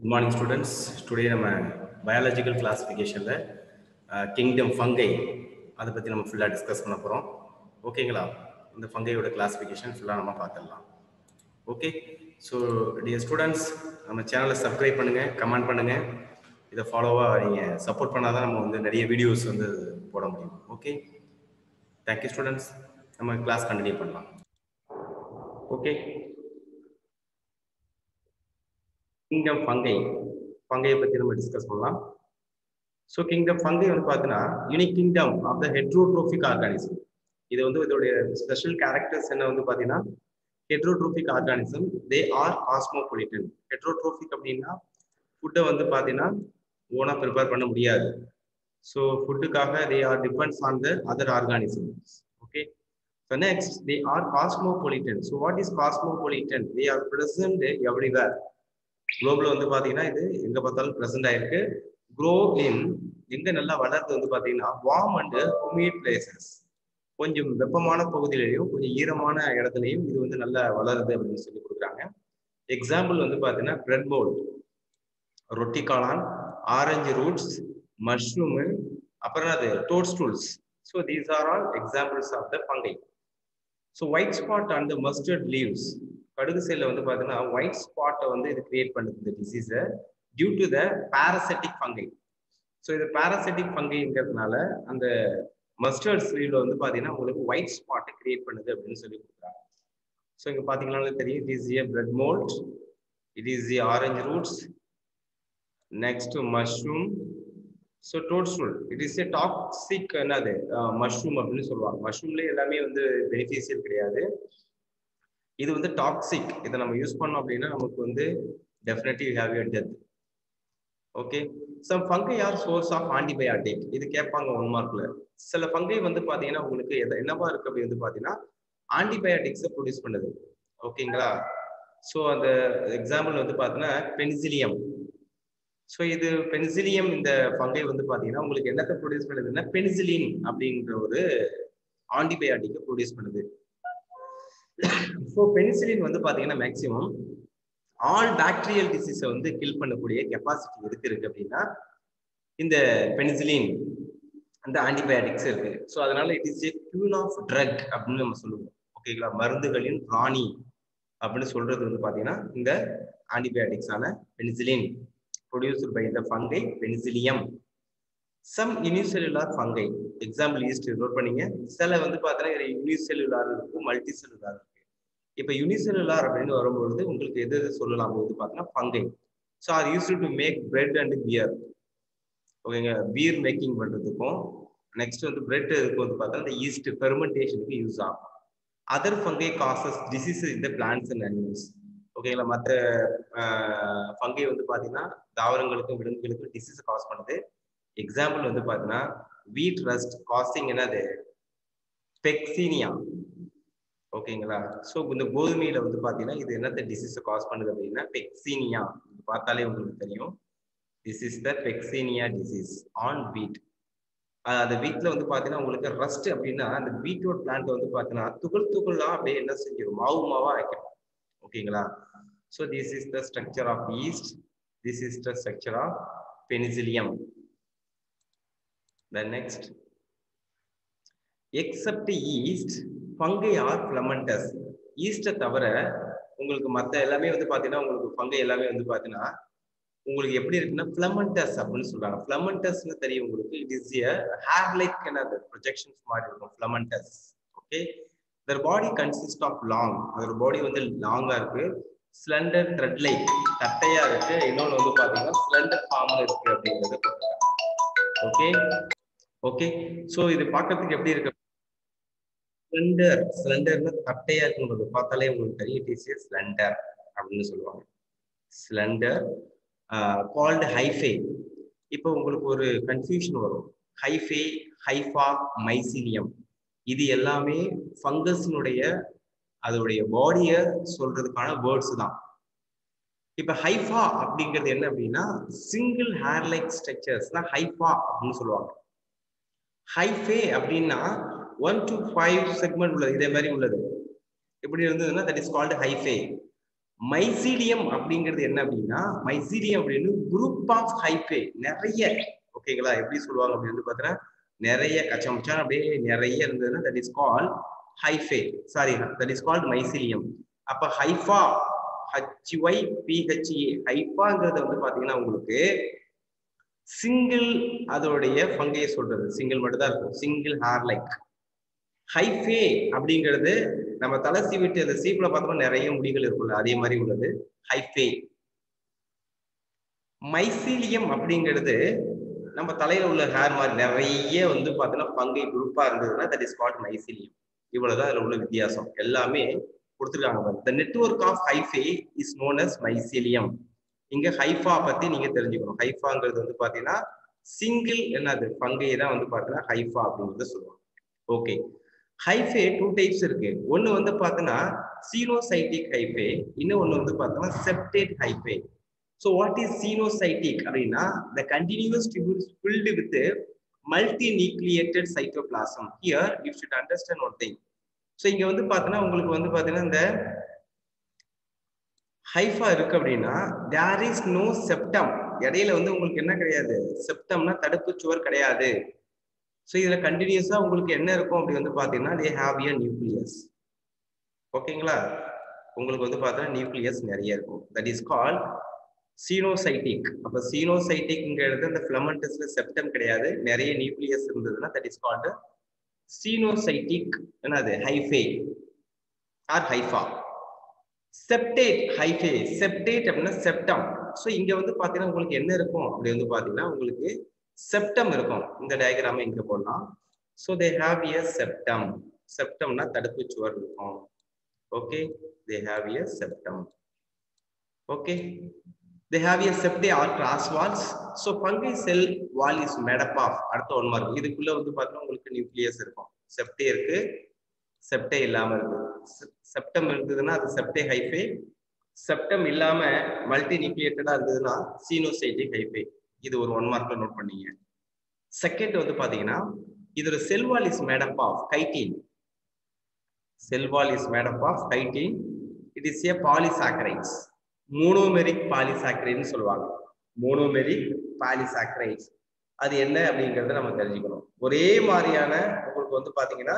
Good morning students today நம்ம biological கிளாஸிஃபிகேஷனில் kingdom fungi அதை பற்றி நம்ம ஃபுல்லாக டிஸ்கஸ் பண்ண போகிறோம் ஓகேங்களா இந்த ஃபங்கையோட கிளாஸிஃபிகேஷன் ஃபுல்லாக நம்ம பார்த்துடலாம் ஓகே ஸோ டியர் ஸ்டூடெண்ட்ஸ் நம்ம சேனலை சப்ஸ்கிரைப் பண்ணுங்கள் கமெண்ட் பண்ணுங்கள் இதை ஃபாலோவாக நீங்கள் சப்போர்ட் பண்ணால் தான் நம்ம வந்து நிறைய வீடியோஸ் வந்து போட முடியும் ஓகே தேங்க்யூ ஸ்டூடெண்ட்ஸ் நம்ம கிளாஸ் கண்டினியூ பண்ணலாம் ஓகே கிங்டம் ஃபங்கை ஃபங்கையை பற்றி நம்ம டிஸ்கஸ் பண்ணலாம் ஸோ கிங்டம் ஃபங்கை வந்து பார்த்தீங்கன்னா unique kingdom of the heterotrophic organism இது வந்து இதோடைய ஸ்பெஷல் கேரக்டர்ஸ் என்ன வந்து பார்த்தீங்கன்னா heterotrophic organism they are cosmopolitan heterotrophic அப்படின்னா ஃபுட்டை வந்து பார்த்தீங்கன்னா ஓனாக ப்ரிப்பேர் பண்ண முடியாது ஸோ ஃபுட்டுக்காக they are depends on the other organisms okay so next they are cosmopolitan so what is cosmopolitan they are present everywhere குளோபில் வந்து பார்த்தீங்கன்னா இது எங்கே பார்த்தாலும் ப்ரெசென்ட் ஆயிருக்கு க்ரோ இன் எங்கே நல்லா வளர்றது வந்து பார்த்தீங்கன்னா வார்ம் அண்ட் ஹுமிட் பிளேசஸ் கொஞ்சம் வெப்பமான பகுதியிலையும் கொஞ்சம் ஈரமான இடத்துலையும் இது வந்து நல்லா வளருது அப்படின்னு சொல்லி கொடுக்குறாங்க எக்ஸாம்பிள் வந்து பார்த்தீங்கன்னா பிரெட் போல் ரொட்டி காளான் ஆரஞ்சு ரூட்ஸ் மஷ்ரூமு அப்புறம் அது toadstools so these are all examples of the fungi so white spot and mustard leaves கடுகு செல்ல வந்து பார்த்தீங்கன்னா ஒயிட் ஸ்பாட்டை வந்து இது கிரியேட் பண்ணுது இந்த டிசீஸை due to the parasitic fungi so இது பாரசெட்டிக் ஃபங்கைங்கிறதுனால அந்த மஸ்டர்ட் ஸ்லீவ்ல வந்து பார்த்தீங்கன்னா உங்களுக்கு ஒயிட் ஸ்பாட்டை கிரியேட் பண்ணுது அப்படின்னு சொல்லி கொடுக்குறாங்க ஸோ இங்கே பார்த்தீங்கன்னாலே தெரியும் it is a bread mould it is a orange roots next mushroom so toadstool it is a toxic என்னது மஷ்ரூம் அப்படின்னு சொல்லுவாங்க மஷ்ரூம்லேயே எல்லாமே வந்து பெனிஃபிஷியல் கிடையாது இது வந்து டாக்ஸிக் இதை நம்ம யூஸ் பண்ணோம் அப்படின்னா நமக்கு வந்து definitely have you death okay some fungi or source of antibiotic இது கேட்பாங்க ஒன் மார்க்ல சில ஃபங்கை வந்து பாத்தீங்கன்னா உங்களுக்கு என்னவா இருக்கு அப்படி வந்து பாத்தீங்கன்னா ஆன்டிபயாட்டிக்ஸை ப்ரொடியூஸ் பண்ணுது ஓகேங்களா ஸோ அந்த எக்ஸாம்பிள் வந்து பார்த்தீங்கன்னா பென்சிலியம் ஸோ இது பென்சிலியம் இந்த ஃபங்கை வந்து பார்த்தீங்கன்னா உங்களுக்கு என்னத்தை ப்ரொடியூஸ் பண்ணுதுன்னா பென்சிலின் அப்படின்ற ஒரு ஆன்டிபயாட்டிக்கை ப்ரொடியூஸ் பண்ணுது ஸோ பெனிசிலின் வந்து பார்த்தீங்கன்னா மேக்சிமம் ஆல் பாக்டீரியல் டிசீஸை வந்து கில் பண்ணக்கூடிய கெப்பாசிட்டி எதுக்கு இருக்கு அப்படின்னா இந்த பெனிசிலின் அந்த ஆன்டிபயாட்டிக்ஸ் இருக்கு ஸோ அதனால it is a queen of drug அப்படின்னு நம்ம சொல்லுவோம் ஓகேங்களா மருந்துகளின் ராணி அப்படின்னு சொல்றது வந்து பார்த்தீங்கன்னா இந்த ஆன்டிபயாட்டிக்ஸான penicillin produced by the fungi penicillium some unicellular fungi example yeast note பண்ணீங்க சில வந்து பார்த்தீங்கன்னா யூனிசெல்லுலார் இருக்கு மல்டி செல்லுலார் இருக்கு இப்போ யூனிசெல்லுலார் அப்படின்னு வரும்பொழுது உங்களுக்கு எது எது சொல்லலாம் வந்து பார்த்தீங்கன்னா ஃபங்கை ஸோ அது use to make bread and beer ஓகேங்க பியர் மேக்கிங் பண்ணுறதுக்கும் நெக்ஸ்ட் வந்து பிரெட் இதுக்கு வந்து பார்த்தா இந்த ஈஸ்ட் ஃபெர்மெண்டேஷனுக்கு யூஸ் ஆகும் அதர் ஃபங்கை காசஸ் டிசீஸ் இந்த பிளான்ஸ் அண்ட் அனிமல்ஸ் ஓகேங்களா மற்ற ஃபங்கை வந்து பார்த்தீங்கன்னா தாவரங்களுக்கும் விலங்குகளுக்கும் டிசீஸ் காஸ் பண்ணுது எக்ஸாம்பிள் வந்து பார்த்தீங்கன்னா வீட் ரஸ்ட் காஸ்டிங் என்னது பெக்சீனியா ஓகேங்களா ஸோ இந்த கோதுமையில வந்து பார்த்தீங்கன்னா இது என்னத்த டிசீஸை காஸ் பண்ணுது அப்படின்னா பெக்சீனியா இது பார்த்தாலே உங்களுக்கு தெரியும் this is the puccinia disease on wheat அந்த வீட்டில் வந்து பார்த்தீங்கன்னா உங்களுக்கு ரஸ்ட் அப்படின்னா அந்த பீட்ரூட் பிளான்ட் வந்து பார்த்தீங்கன்னா துகள் துகள்லாம் அப்படியே என்ன செஞ்சிடும் மாவு மாவா ஆக்கிடும் ஓகேங்களா so this is the structure of yeast this is the structure of penicillium The next, except yeast, fungi are filamentous. ஈஸ்டை தவிர உங்களுக்கு மற்ற எல்லாமே வந்து பார்த்தீங்கன்னா உங்களுக்கு ஃபங்கை எல்லாமே வந்து பார்த்தீங்கன்னா உங்களுக்கு எப்படி இருக்குன்னா ஃபிளமெண்டஸ் அப்படின்னு சொல்றாங்க ஃபிளமெண்டஸ்னு தெரியும் உங்களுக்கு it is a hair like என்னது ப்ரொஜெக்ஷன்ஸ் மாதிரி இருக்கும் filamentous okay their body consist of long அதோட பாடி வந்து லாங்கா இருக்கு ஸ்லெண்டர் த்ரெட் லைக் தட்டையா இருக்கு இன்னொன்று வந்து பார்த்தீங்கன்னா ஸ்லெண்டர் ஃபார்ம்ல இருக்கு அப்படிங்கிறது ஓகே ஓகே ஸோ இது பார்க்கறதுக்கு எப்படி இருக்கு ஸ்லெண்டர் ஸ்லெண்டர்னு தட்டையா இருக்குன்றது பார்த்தாலே உங்களுக்கு தெரியும் இட் இஸ் ஏ ஸ்லெண்டர் அப்படின்னு சொல்லுவாங்க ஸ்லெண்டர் கால்டு ஹைஃபே இப்போ உங்களுக்கு ஒரு கன்ஃபியூஷன் வரும் ஹைஃபே ஹைஃபா மைசீனியம் இது எல்லாமே ஃபங்கஸ்னுடைய அதோடைய பாடியை சொல்றதுக்கான வேர்ட்ஸ் தான் இப்ப ஹைஃபா அப்படிங்கிறது என்ன அப்படின்னா சிங்கிள் ஹேர் லைக் ஸ்ட்ரக்சர்ஸ் தான் ஹைஃபா அப்படின்னு சொல்லுவாங்க ஹைஃபே அப்படின்னா ஒன் டு ஃபைவ் செக்மெண்ட் உள்ளது இதே மாதிரி உள்ளது இப்படி இருந்ததுன்னா that is called hyphae mycelium அப்படிங்கிறது என்ன அப்படின்னா மைசீலியம் அப்படின்னு குரூப் ஆஃப் ஹைபே நிறைய ஓகேங்களா எப்படி சொல்லுவாங்க அப்படின்னு வந்து பார்த்தீங்கன்னா நிறைய கச்சமச்சான் அப்படியே நிறைய இருந்ததுன்னா that is call hyphae sorry that is called mycelium அப்ப ஹைஃபா ஹச்ஒய் பிஹெச்ஏ ஹைஃபாங்கிறது வந்து பாத்தீங்கன்னா உங்களுக்கு சிங்கிள் அதோடைய ஃபங்கையை சொல்றது சிங்கிள் மட்டும் தான் இருக்கும் சிங்கிள் ஹேர் லைக் ஹைஃபே அப்படிங்கிறது நம்ம தலை சீவிட்டு அந்த சீப்ல பார்த்தோம்னா நிறைய முடிகள் இருக்கும்ல அதே மாதிரி உள்ளது ஹைஃபே மைசீலியம் அப்படிங்கிறது நம்ம தலையில உள்ள ஹேர் மாதிரி நிறைய வந்து பார்த்தீங்கன்னா பங்கை குரூப்பா இருந்ததுன்னா தட் இஸ் கால்ட் மைசீலியம் இவ்வளவுதான் அதுல உள்ள வித்தியாசம் எல்லாமே கொடுத்துருக்காங்க the network of hyphae is known as mycelium இங்க ஹைஃபா பத்தி நீங்க தெரிஞ்சுக்கணும் ஹைஃபாங்கிறது வந்து பாத்தீங்கன்னா சிங்கிள் என்னது பங்கை தான் வந்து பாத்தீங்கன்னா ஹைஃபா அப்படிங்கறத சொல்லுவாங்க ஓகே ஹைஃபே டூ டைப்ஸ் இருக்கு ஒன்னு வந்து பாத்தீங்கன்னா சீனோசைட்டிக் ஹைஃபே இன்னொன்னு வந்து பாத்தீங்கன்னா septate hyphae so what is coenocytic அப்படின்னா the continuous tubules filled with multi nucleated cytoplasm here you should understand one thing so இங்க வந்து பார்த்தீங்கன்னா உங்களுக்கு வந்து பார்த்தீங்கன்னா இந்த ஹைஃபா இருக்கு அப்படின்னா தேர் இஸ் நோ செப்டம் இடையில வந்து உங்களுக்கு என்ன கிடையாது செப்டம்னா தடுப்பு சுவர் கிடையாது ஸோ இதுல கண்டினியூஸா உங்களுக்கு என்ன இருக்கும் அப்படி வந்து பாத்தீங்கன்னா தே ஹாவ் இயர் நியூக்ளியஸ் ஓகேங்களா உங்களுக்கு வந்து பார்த்தீங்கன்னா நியூக்ளியஸ் நிறைய இருக்கும் தட் இஸ் கால் சீனோசைட்டிக் அப்ப சீனோசைட்டிக்ங்கிறது அந்த பிளமண்டஸ்ல செப்டம் கிடையாது நிறைய நியூக்ளியஸ் இருந்ததுன்னா தட் இஸ் கால்டு சீனோசைட்டிக் என்னது hyphae or hypha septate hyphae septate அப்படின்னா செப்டம் ஸோ இங்க வந்து பாத்தீங்கன்னா உங்களுக்கு என்ன இருக்கும் அப்படி வந்து பாத்தீங்கன்னா உங்களுக்கு செப்டம் இருக்கும் இந்த டயக்ராம இங்க போடலாம் so they have here septum செப்டம்னா தடுப்பு சுவர் இருக்கும் okay they have here septum okay they have a septae or cross walls so fungi cell wall is made up of அடுத்த ஒன் மார்க் இதுக்குள்ள வந்து பார்த்தீங்கன்னா உங்களுக்கு நியூக்ளியஸ் இருக்கும் செப்டே இருக்கு செப்டே இல்லாம இருக்கு செப்டம் இருந்ததுன்னா அது செப்டே ஹைஃபே செப்டம் இல்லாம மல்டி நியூக்ளியேட்டடா இருந்ததுன்னா சீனோசைட்டிக் ஹைஃபே இது ஒரு ஒன் மார்க்ல நோட் பண்ணீங்க செகண்ட் வந்து பாத்தீங்கன்னா இதோட cell wall is made up of chitin cell wall is made up of chitin it is a polysaccharides monomeric பாலிசாக்கரைட்னு சொல்லுவாங்க மோனோமெரிக் பாலிசாக்கரைட்ஸ் அது என்ன அப்படிங்கறத நம்ம தெரிஞ்சுக்கணும் ஒரே மாதிரியான உங்களுக்கு வந்து பாத்தீங்கன்னா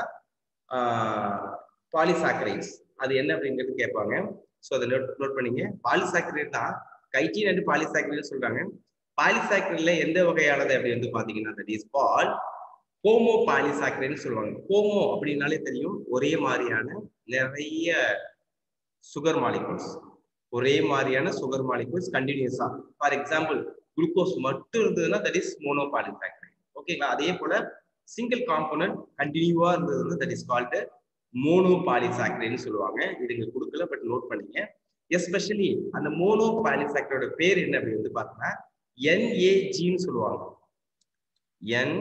பாலிசாக்கரைட்ஸ் அது என்ன அப்படிங்கிறது கேட்பாங்க ஸோ அதை நோட் நோட் பண்ணீங்க பாலிசாக்கரைட் தான் கைட்டின் அண்ட் பாலிசாக்கரைட் சொல்றாங்க பாலிசாக்கரைட்ல எந்த வகையானது அப்படி வந்து பாத்தீங்கன்னா தட் இஸ் கால் ஹோமோ பாலிசாக்கரைட்னு சொல்லுவாங்க ஹோமோ அப்படின்னாலே தெரியும் ஒரே மாதிரியான நிறைய சுகர் மாலிகூல்ஸ் ஒரே மாதிரியான சுகர் மாலிகூல்ஸ் கண்டினியூஸா ஃபார் எக்ஸாம்பிள் குளுக்கோஸ் மட்டும் இருந்ததுன்னா தட் இஸ் மோனோபாலிசாக்கரைட் ஓகேங்களா அதே போல சிங்கிள் காம்போனன்ட் கண்டினியூவா இருந்ததுன்னா தட் இஸ் கால்டு மோனோபாலிசாக்கரைட்னு சொல்லுவாங்க இது இங்க கொடுக்கல பட் நோட் பண்ணீங்க எஸ்பெஷலி அந்த மோனோபாலிசாக்கரைடோட பேர் என்ன அப்படி வந்து பார்த்தீங்கன்னா என்ஏஜின்னு சொல்லுவாங்க N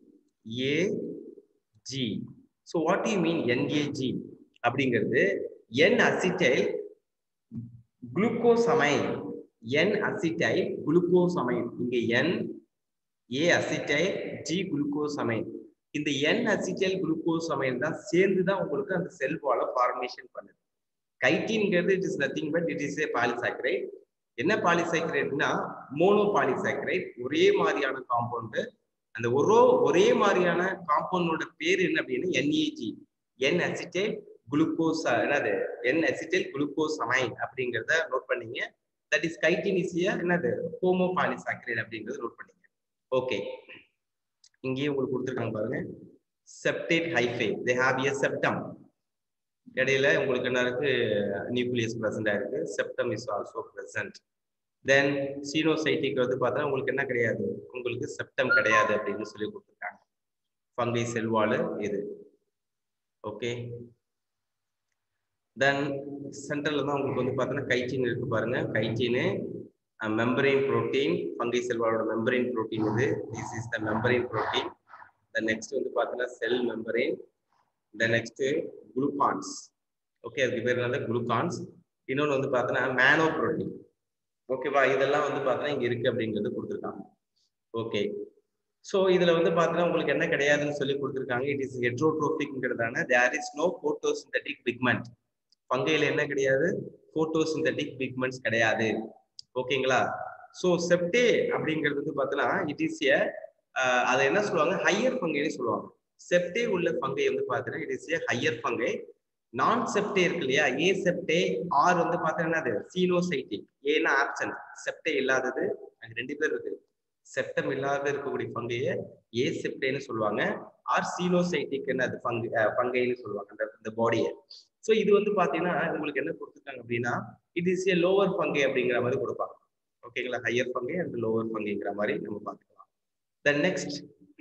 A G so what you mean N A G அப்படிங்கிறது N acetyl glucosamine N acetyl glucosamine இங்க N A acetyl G glucosamine இந்த என் அசிட்டைல் குளுக்கோசமைன் தான் சேர்ந்து தான் உங்களுக்கு அந்த செல் வால ஃபார்மேஷன் பண்ணுது கைட்டின்ங்கிறது it is nothing but it is a polysaccharide என்ன பாலிசாக்கரைட்னா மோனோ பாலிசாக்கரைட் ஒரே மாதிரியான காம்பவுண்டு அந்த ஒரு ஒரே மாதிரியான காம்பவுண்டோட பேர் என்ன அப்படின்னா என்ஏஜி என் அசிட்டைல் குளுக்கோஸ் என்னது என் அசிட்டைல் குளுக்கோசமைன் அப்படிங்கிறத நோட் பண்ணீங்க தட் இஸ் கைட்டினிசியா என்னது ஹோமோ பாலிசாக்கரைட் அப்படிங்கறத நோட் பண்ணீங்க ஓகே இங்கேயே உங்களுக்கு கொடுத்துருக்காங்க பாருங்க septate hyphae they have a septum இடையில உங்களுக்கு என்ன இருக்கு நியூக்ளியஸ் பிரசன்ட் ஆயிருக்கு septum is also present then coenocytic வந்து பார்த்தா உங்களுக்கு என்ன கிடையாது உங்களுக்கு செப்டம் கிடையாது அப்படின்னு சொல்லி கொடுத்துருக்காங்க ஃபங்கை செல்வாலு இது ஓகே தென் சென்ட்ரல்ல தான் உங்களுக்கு வந்து பார்த்தீங்கன்னா கைச்சின் இருக்கு பாருங்க கைச்சின்னு மெம்பரைன் புரோட்டீன் ஃபங்கை செல்வாலோட மெம்பரைன் புரோட்டீன் இது this is the membrane protein the next வந்து பார்த்தீங்கன்னா cell membrane the next glucans okay அதுக்கு பேர் என்னது குளுகான்ஸ் இன்னொன்று வந்து பார்த்தீங்கன்னா மேனோ புரோட்டீன் ஓகேவா இதெல்லாம் வந்து பார்த்தீங்கன்னா இங்க இருக்கு அப்படிங்கிறது கொடுத்துருக்காங்க ஓகே ஸோ இதுல வந்து பார்த்தீங்கன்னா உங்களுக்கு என்ன கிடையாதுன்னு சொல்லி கொடுத்துருக்காங்க இட் இஸ் ஹெட்ரோட்ரோபிக்ங்கிறதான there is no photosynthetic pigment ஃபங்கைல என்ன கிடையாது போட்டோசிந்தட்டிக் பிக்மெண்ட்ஸ் கிடையாது ஓகேங்களா ஸோ செப்டே அப்படிங்கிறது வந்து பார்த்தீங்கன்னா இட் இஸ் ஏ அதை என்ன சொல்லுவாங்க ஹையர் ஃபங்கைன்னு சொல்லுவாங்க செப்டே உள்ள ஃபங்கை வந்து பார்த்தீங்கன்னா it is a higher fungi non septate இருக்கு இல்லையா ஏ செப்டே ஆர் வந்து பார்த்தீங்கன்னா அது சீனோசைட்டிக் ஏன்னா ஆப்சன்ட் செப்டே இல்லாதது அங்க ரெண்டு பேர் இருக்கு செப்டம் இல்லாத இருக்கக்கூடிய ஃபங்கையை ஏ செப்டேன்னு சொல்லுவாங்க ஆர் சீனோசைட்டிக் அது ஃபங்கு ஃபங்கைன்னு சொல்லுவாங்க அந்த இந்த பாடியை ஸோ இது வந்து பார்த்தீங்கன்னா உங்களுக்கு என்ன கொடுத்துருக்காங்க அப்படின்னா it is a lower fungi அப்படிங்கிற மாதிரி கொடுப்பாங்க ஓகேங்களா ஹையர் ஃபங்கை அண்ட் லோவர் ஃபங்கைங்கிற மாதிரி நம்ம பார்த்துக்கலாம் then next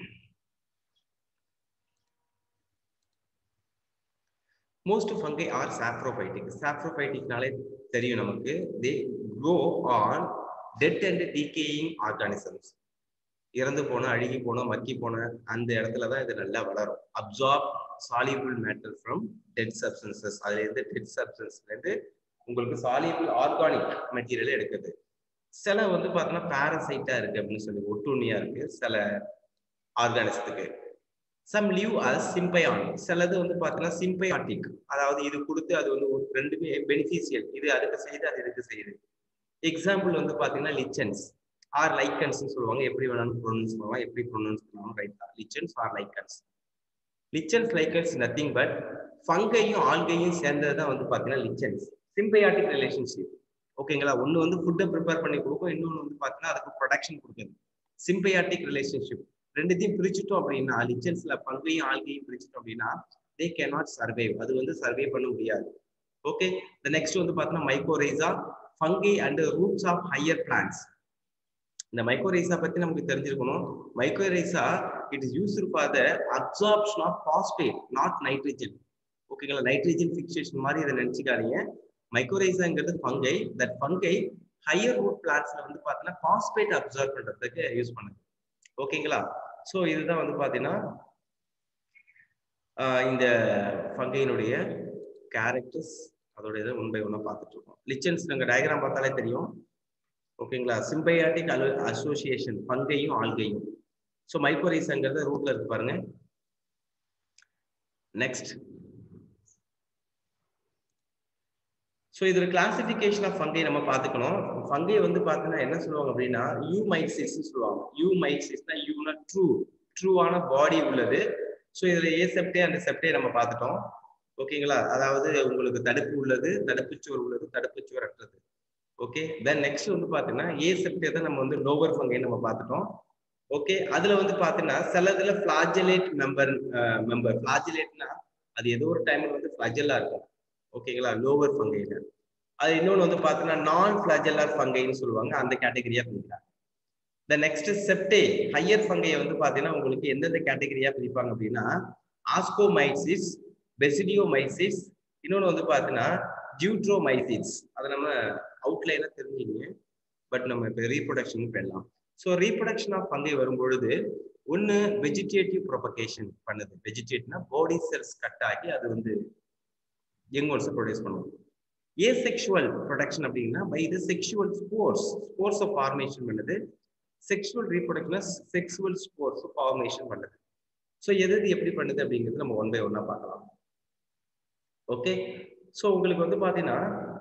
most fungi are saprophytic சாப்ரோபைட்டிக்னாலே தெரியும் நமக்கு they grow on dead and decaying organisms இறந்து போன அழுகி போன மக்கி போன அந்த இடத்துல தான் இது நல்லா வளரும் absorb soluble matter from dead substances அதுல இருந்து டெட் சப்ஸ்டன்ஸ்ல இருந்து உங்களுக்கு சாலிபிள் ஆர்கானிக் மெட்டீரியல் எடுக்குது சில வந்து பார்த்தீங்கன்னா பாரசைட்டா இருக்கு அப்படின்னு சொல்லி ஒட்டுண்ணியா இருக்கு சில ஆர்கானிசத்துக்கு சம் லீவ் அஸ் சிம்பையான் சிலது வந்து பார்த்தீங்கன்னா சிம்பையாட்டிக் அதாவது இது கொடுத்து அது வந்து ஒரு ரெண்டுமே பெனிஃபிஷியல் இது அதுக்கு செய்யுது அது இதுக்கு செய்யுது எக்ஸாம்பிள் வந்து பார்த்தீங்கன்னா லிச்சன்ஸ் ஆர் லைக்கன்ஸ் சொல்லுவாங்க எப்படி வேணாலும் ப்ரொனவுன்ஸ் பண்ணலாம் எப்படி ப்ரொனவுன்ஸ் பண்ணலாம் ரைட் தான் lichens or lichens lichens lichens nothing but ஃபங்கையும் ஆல்கையும் சேர்ந்தது தான் வந்து பார்த்தீங்கன்னா லிச்சன்ஸ் சிம்பையாட்டிக் ரிலேஷன்ஷிப் ஓகேங்களா ஒன்று வந்து ஃபுட்டை ப்ரிப்பேர் பண்ணி கொடுக்கும் இன்னொன்று வந்து பார்த்தீங்கன்னா அதுக்கு ப்ரொடக்ஷன் கொடுக்குது சிம்பையாட்டிக் ரிலேஷன்ஷிப் ரெண்டுத்தையும் பிரிச்சுட்டோம் அப்படின்னா லிச்சன்ஸ்ல பங்கையும் ஆல்கையும் பிரிச்சுட்டோம் அப்படின்னா தே கே நாட் சர்வைவ் அது வந்து சர்வே பண்ண முடியாது ஓகே த நெக்ஸ்ட் வந்து பார்த்தீங்கன்னா mycorrhiza fungi and roots of higher plants இந்த மைக்ரோரைசா பத்தி நமக்கு தெரிஞ்சிருக்கணும் mycorrhiza it is used for the absorption of phosphate not nitrogen ஓகேங்களா நைட்ரஜன் ஃபிக்சேஷன் மாதிரி இதை நினைச்சுக்காதீங்க மைக்ரோரைசாங்கிறது fungi that fungi higher root பிளான்ஸ்ல வந்து பார்த்தீங்கன்னா பாஸ்பேட் அப்சர்வ் பண்றதுக்கு யூஸ் பண்ணுது ஓகேங்களா ஸோ இதுதான் வந்து பார்த்தீங்கன்னா இந்த ஃபங்கையினுடைய கேரக்டர்ஸ் அதோட இதை ஒன் பை ஒன்னா பார்த்துட்டு இருக்கோம் லிச்சன்ஸ் நாங்கள் டயக்ராம் பார்த்தாலே தெரியும் ஓகேங்களா சிம்பையாட்டிக் அலோ அசோசியேஷன் ஃபங்கையும் ஆல்கையும் ஸோ மைக்ரோரைஸாங்கிறது ரூட்ல இருக்கு பாருங்க நெக்ஸ்ட் ஸோ இதுல கிளாசிபிகேஷன் ஆஃப் ஃபங்கை நம்ம பார்த்துக்கணும் ஃபங்கை வந்து பார்த்தீங்கன்னா என்ன சொல்லுவாங்க அப்படின்னா யூ மைசிஸ் சொல்லுவாங்க யூ மைசிஸ்னா யூனா ட்ரூ ட்ரூவான பாடி உள்ளது ஸோ இதுல ஏ செப்டே அந்த செப்டே நம்ம பார்த்துட்டோம் ஓகேங்களா அதாவது உங்களுக்கு தடுப்பு உள்ளது தடுப்புச்சுவர் உள்ளது தடுப்புச்சுவர் அற்றது ஓகே தென் நெக்ஸ்ட் வந்து பார்த்தீங்கன்னா ஏ செப்டே தான் நம்ம வந்து லோவர் ஃபங்கை நம்ம பார்த்துட்டோம் ஓகே அதுல வந்து பார்த்தீங்கன்னா சிலதுல ஃபிளாஜலேட் மெம்பர் மெம்பர் ஃபிளாஜலேட்னா அது ஏதோ ஒரு டைம்ல வந்து ஃபிளாஜலா இருக்கும் ஓகேங்களா லோவர் ஃபங்கைல அது இன்னொன்று வந்து பார்த்தீங்கன்னா நான் ஃபிளாஜெல்லார் ஃபங்கைன்னு சொல்லுவாங்க அந்த கேட்டகரியா பிரிக்கிறாங்க த நெக்ஸ்ட் செப்டே ஹையர் ஃபங்கையை வந்து பார்த்தீங்கன்னா உங்களுக்கு எந்தெந்த கேட்டகரியா பிரிப்பாங்க அப்படின்னா ஆஸ்கோமைசிஸ் பெசிடியோமைசிஸ் இன்னொன்று வந்து பார்த்தீங்கன்னா ஜியூட்ரோமைசிஸ் அதை நம்ம அவுட்லைனாக தெரிஞ்சுங்க பட் நம்ம இப்போ ரீப்ரொடக்ஷன் போயிடலாம் ஸோ ரீப்ரொடக்ஷன் ஆஃப் ஃபங்கை வரும்பொழுது ஒன்று வெஜிடேட்டிவ் ப்ரொபகேஷன் பண்ணுது வெஜிடேட்னா பாடி செல்ஸ் கட் ஆகி அது வந்து யங் ஒன்ஸை ப்ரொடியூஸ் பண்ணுவோம் ஏ செக்ஷுவல் ப்ரொடக்ஷன் அப்படின்னா பை இது sexual spores spores of formation பண்ணுது sexual reproduction sexual spores formation பண்ணுது ஸோ எது எது எப்படி பண்ணுது அப்படிங்கிறது நம்ம ஒன் பை ஒன்னா பார்க்கலாம் ஓகே ஸோ உங்களுக்கு வந்து பார்த்தீங்கன்னா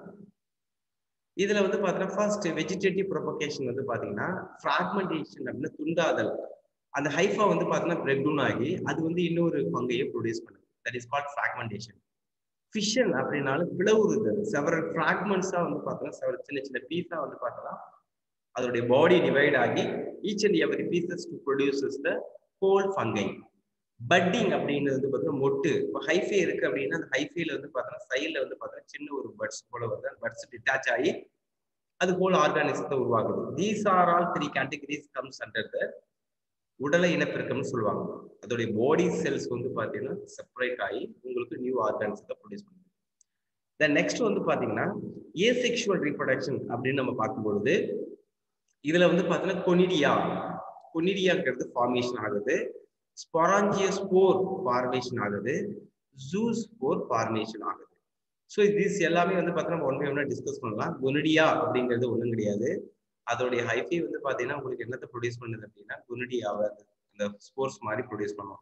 இதுல வந்து பார்த்தீங்கன்னா ஃபர்ஸ்ட் வெஜிடேட்டிவ் ப்ரொபகேஷன் வந்து பார்த்தீங்கன்னா ஃப்ராக்மெண்டேஷன் அப்படின்னு துண்டாதல் அந்த ஹைஃபா வந்து பார்த்தீங்கன்னா பிரெக்டூன் ஆகி அது வந்து இன்னொரு பங்கையை ப்ரொடியூஸ் பண்ணுது that is called fragmentation fission அப்படின்னாலும் பிளவுறுதல் செவரல் ஃப்ராக்மெண்ட்ஸா வந்து பார்த்தோம்னா செவரல் சின்ன சின்ன பீஸா வந்து பார்த்தோம்னா அதோடைய பாடி டிவைட் ஆகி each and every pieces to produces the whole fungi budding அப்படின்றது வந்து பார்த்தீங்கன்னா மொட்டு இப்போ ஹைஃபே இருக்கு அப்படின்னா அந்த ஹைஃபேல வந்து பார்த்தோம்னா சைடில் வந்து பார்த்தோம்னா சின்ன ஒரு பட்ஸ் போல வந்து அந்த பட்ஸ் டிட்டாச் ஆகி அது ஹோல் ஆர்கானிசத்தை உருவாகுது these are all three categories comes under the உடலை இனப்பெருக்கம்னு சொல்லுவாங்க அதோடைய பாடி செல்ஸ் வந்து பார்த்தீங்கன்னா செப்பரேட் ஆகி உங்களுக்கு நியூ ஆர்கான்ஸை ப்ரொடியூஸ் பண்ணுது தென் நெக்ஸ்ட் வந்து பார்த்தீங்கன்னா ஏசெக்ஷுவல் ரீப்ரொடக்ஷன் அப்படின்னு நம்ம பார்க்கும்பொழுது இதுல வந்து பார்த்தீங்கன்னா கொனிடியா கொனிடியாங்கிறது ஃபார்மேஷன் ஆகுது ஸ்பொராஞ்சிய ஸ்போர் ஃபார்மேஷன் ஆகுது ஜூ ஸ்போர் ஃபார்மேஷன் ஆகுது ஸோ திஸ் எல்லாமே வந்து பார்த்தீங்கன்னா ஒன் பை ஒன்னா டிஸ்கஸ் பண்ணலாம் கொனிடியா அப்படிங்கிறது ஒன்றும் கிடையாது அதோடைய ஹைஃபை வந்து பார்த்தீங்கன்னா உங்களுக்கு என்னத்தை ப்ரொடியூஸ் பண்ணுது அப்படின்னா குனிடியாவை அந்த ஸ்போர்ட்ஸ் மாதிரி ப்ரொடியூஸ் பண்ணும்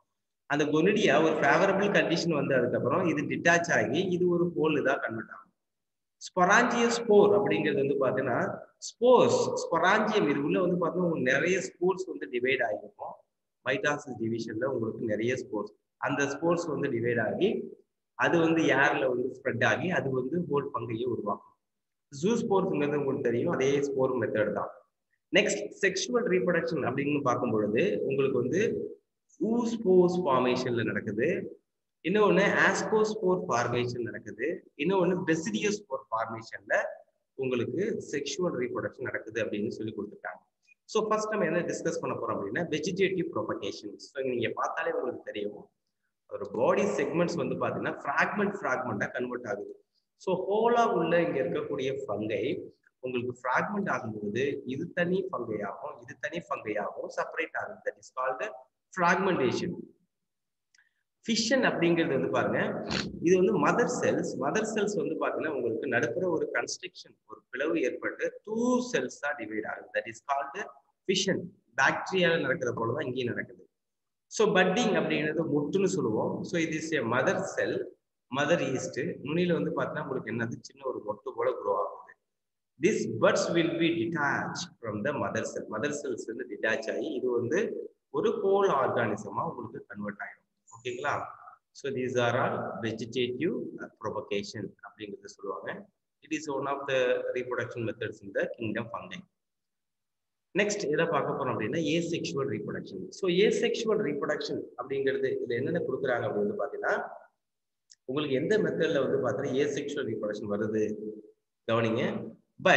அந்த கொனிடியா ஒரு ஃபேவரபிள் கண்டிஷன் வந்து அதுக்கப்புறம் இது டிட்டாச் ஆகி இது ஒரு ஹோல் இதாக கன்வெர்ட் ஆகும் ஸ்பொராஞ்சிய ஸ்போர் அப்படிங்கிறது வந்து பார்த்தீங்கன்னா ஸ்போர்ஸ் ஸ்பொராஞ்சியம் இது உள்ள வந்து பார்த்தீங்கன்னா உங்களுக்கு நிறைய ஸ்போர்ட்ஸ் வந்து டிவைட் ஆகிருக்கும் மைட்டாசிஸ் டிவிஷன்ல உங்களுக்கு நிறைய ஸ்போர்ட்ஸ் அந்த ஸ்போர்ட்ஸ் வந்து டிவைட் ஆகி அது வந்து ஏர்ல வந்து ஸ்ப்ரெட் ஆகி அது வந்து ஹோல் பங்கையே உருவாக்கும் ஜூ ஸ்போர்ட்ஸ்ங்கிறது உங்களுக்கு தெரியும் அதே ஸ்போர் மெத்தட் தான் நெக்ஸ்ட் செக்ஷுவல் ரீப்ரொடக்ஷன் அப்படின்னு பார்க்கும் பொழுது உங்களுக்கு வந்து ஊஸ்போஸ் ஃபார்மேஷன்ல நடக்குது இன்னொன்று ஆஸ்கோஸ்போர் ஃபார்மேஷன் நடக்குது இன்னொன்று பெசிடியோஸ்போர் ஃபார்மேஷன்ல உங்களுக்கு செக்ஷுவல் ரீப்ரொடக்ஷன் நடக்குது அப்படின்னு சொல்லி கொடுத்துருக்காங்க ஸோ ஃபர்ஸ்ட் நம்ம என்ன டிஸ்கஸ் பண்ண போறோம் அப்படின்னா வெஜிடேட்டிவ் ப்ரொபகேஷன் ஸோ நீங்க பார்த்தாலே உங்களுக்கு தெரியும் ஒரு பாடி செக்மெண்ட்ஸ் வந்து பார்த்தீங்கன்னா ஃப்ராக்மெண்ட் ஃப்ராக்மெண்ட்டாக கன்வெர்ட் ஆகுது ஸோ ஹோலா உள்ள இங்க இருக்கக்கூடிய ஃபங்கை உங்களுக்கு ஃப்ராக்மெண்ட் ஆகும்போது இது தனி ஃபங்கையாகும் இது தனி ஃபங்கையாகும் செப்பரேட் ஆகுது that is called fragmentation fission அப்படிங்கிறது வந்து பாருங்க இது வந்து மதர் செல்ஸ் மதர் செல்ஸ் வந்து பாத்தீங்கன்னா உங்களுக்கு நடுப்புற ஒரு கன்ஸ்ட்ரக்ஷன் ஒரு பிளவு ஏற்பட்டு டூ செல்ஸ் தான் டிவைட் ஆகுது தட் இஸ் கால்டு ஃபிஷன் பாக்டீரியால நடக்கிற போலதான் இங்கேயும் நடக்குது ஸோ பட்டிங் அப்படிங்கிறது முட்டுன்னு சொல்லுவோம் ஸோ இது is a mother cell mother yeast நுனியில வந்து பார்த்தீங்கன்னா உங்களுக்கு என்னது சின்ன ஒரு மொட்டு போல க்ரோ ஆகுது this buds will be detach from the mother cell mother cells வந்து டிட்டாச் ஆகி இது வந்து ஒரு ஹோல் ஆர்கானிசமா உங்களுக்கு கன்வெர்ட் ஆகிடும் ஓகேங்களா so these are all vegetative propagation அப்படிங்கிறத சொல்லுவாங்க it is one of the reproduction methods இந்த கிங்டம் ஃபங்கை நெக்ஸ்ட் எதை பார்க்க போறோம் அப்படின்னா asexual reproduction so asexual reproduction அப்படிங்கிறது இது என்னென்ன கொடுக்குறாங்க அப்படின்னு பார்த்தீங்கன்னா உங்களுக்கு எந்த மெத்தட்ல வந்து பார்த்தீங்கன்னா ஏ செக்ஷுவல் ரீப்ரொடக்ஷன் வருது கவனிங்க by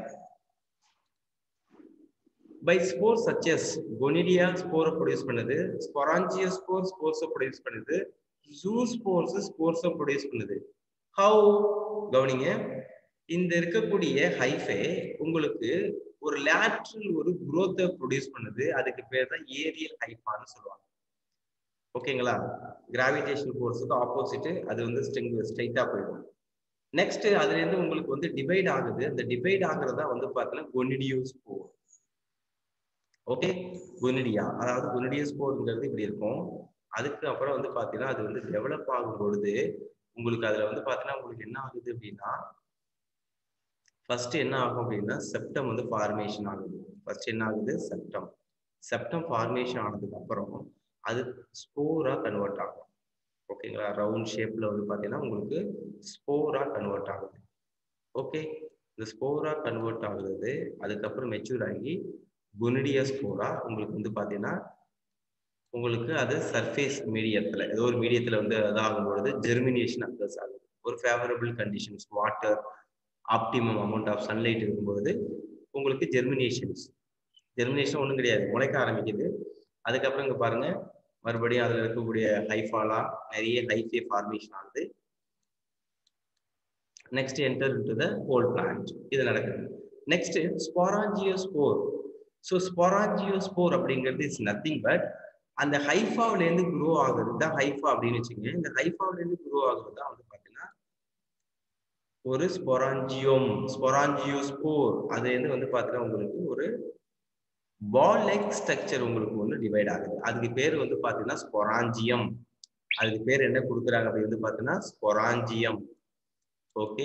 by spore such as conidia ஸ்போரை ப்ரொடியூஸ் பண்ணுது ஸ்பொராஞ்சிய ஸ்போர் ஸ்போர்ஸை ப்ரொடியூஸ் பண்ணுது ஜூ ஸ்போர்ஸ் ஸ்போர்ஸை ப்ரொடியூஸ் பண்ணுது ஹவு கவனிங்க இந்த இருக்கக்கூடிய ஹைஃபே உங்களுக்கு ஒரு லேட்ரல் ஒரு குரோத்தை ப்ரொடியூஸ் பண்ணுது அதுக்கு பேர் தான் ஏரியல் ஹைஃபான்னு சொல்லுவாங்க ஓகேங்களா கிராவிடேஷன் ஃபோர்ஸுக்கு ஆப்போசிட் அது வந்து ஸ்ட்ரிங் ஸ்ட்ரைட்டா போயிடும் நெக்ஸ்ட் அதுல இருந்து உங்களுக்கு வந்து டிவைட் ஆகுது அந்த டிவைட் ஆகுறதா வந்து பார்த்தீங்கன்னா கொனிடியோ ஸ்போர் ஓகே குனிடியா அதாவது குனிடியா ஸ்போர்ங்கிறது இப்படி இருக்கும் அதுக்கு அப்புறம் வந்து பாத்தீங்கன்னா அது வந்து டெவலப் ஆகும் பொழுது உங்களுக்கு அதுல வந்து பாத்தீங்கன்னா உங்களுக்கு என்ன ஆகுது அப்படின்னா ஃபர்ஸ்ட் என்ன ஆகும் அப்படின்னா செப்டம் வந்து ஃபார்மேஷன் ஆகுது ஃபர்ஸ்ட் என்ன ஆகுது செப்டம் செப்டம் ஃபார்மேஷன் ஆனதுக்கு அப்புறம் அது ஸ்போரா கன்வெர்ட் ஆகும் ஓகேங்களா ரவுண்ட் ஷேப்ல வந்து பாத்தீங்கன்னா உங்களுக்கு ஸ்போரா கன்வெர்ட் ஆகுது ஓகே இந்த ஸ்போரா கன்வெர்ட் ஆகுறது அதுக்கப்புறம் மெச்சூர் ஆகி குனிடியா ஸ்போரா உங்களுக்கு வந்து பாத்தீங்கன்னா உங்களுக்கு அது சர்ஃபேஸ் மீடியத்துல ஏதோ ஒரு மீடியத்துல வந்து அதாகும் பொழுது ஜெர்மினேஷன் அக்கர்ஸ் ஆகுது ஒரு favourable conditions water optimum amount of sunlight இருக்கும்பொழுது உங்களுக்கு ஜெர்மினேஷன்ஸ் ஜெர்மினேஷன் ஒன்றும் கிடையாது முளைக்க ஆரம்பிக்குது அதுக்கப்புறம் இங்க பாருங்க மறுபடியும் அதுல இருக்கக்கூடிய ஹைஃபாலா நிறைய ஹைஃபே ஃபார்மேஷன் ஆகுது next enter into the whole plant இது நடக்குது நெக்ஸ்ட் ஸ்போராஞ்சியோஸ்போர் ஸோ ஸ்பொராஞ்சியோஸ்போர் அப்படிங்கிறது இஸ் நத்திங் பட் அந்த ஹைஃபாவில இருந்து குரோ ஆகுறது தான் ஹைஃபா அப்படின்னு வச்சுங்க இந்த ஹைஃபாவில இருந்து குரோ ஆகுறது தான் வந்து பாத்தீங்கன்னா ஒரு ஸ்பொராஞ்சியோம் ஸ்பொராஞ்சியோஸ்போர் அது வந்து வந்து பாத்தீங்கன்னா உங்களுக்கு ஒரு பால் லைக் ஸ்ட்ரக்சர் உங்களுக்கு ஒன்று டிவைட் ஆகுது அதுக்கு பேர் வந்து பாத்தீங்கன்னா ஸ்பொராஞ்சியம் அதுக்கு பேர் என்ன கொடுக்குறாங்க அப்படி வந்து பாத்தீங்கன்னா ஸ்பொராஞ்சியம் ஓகே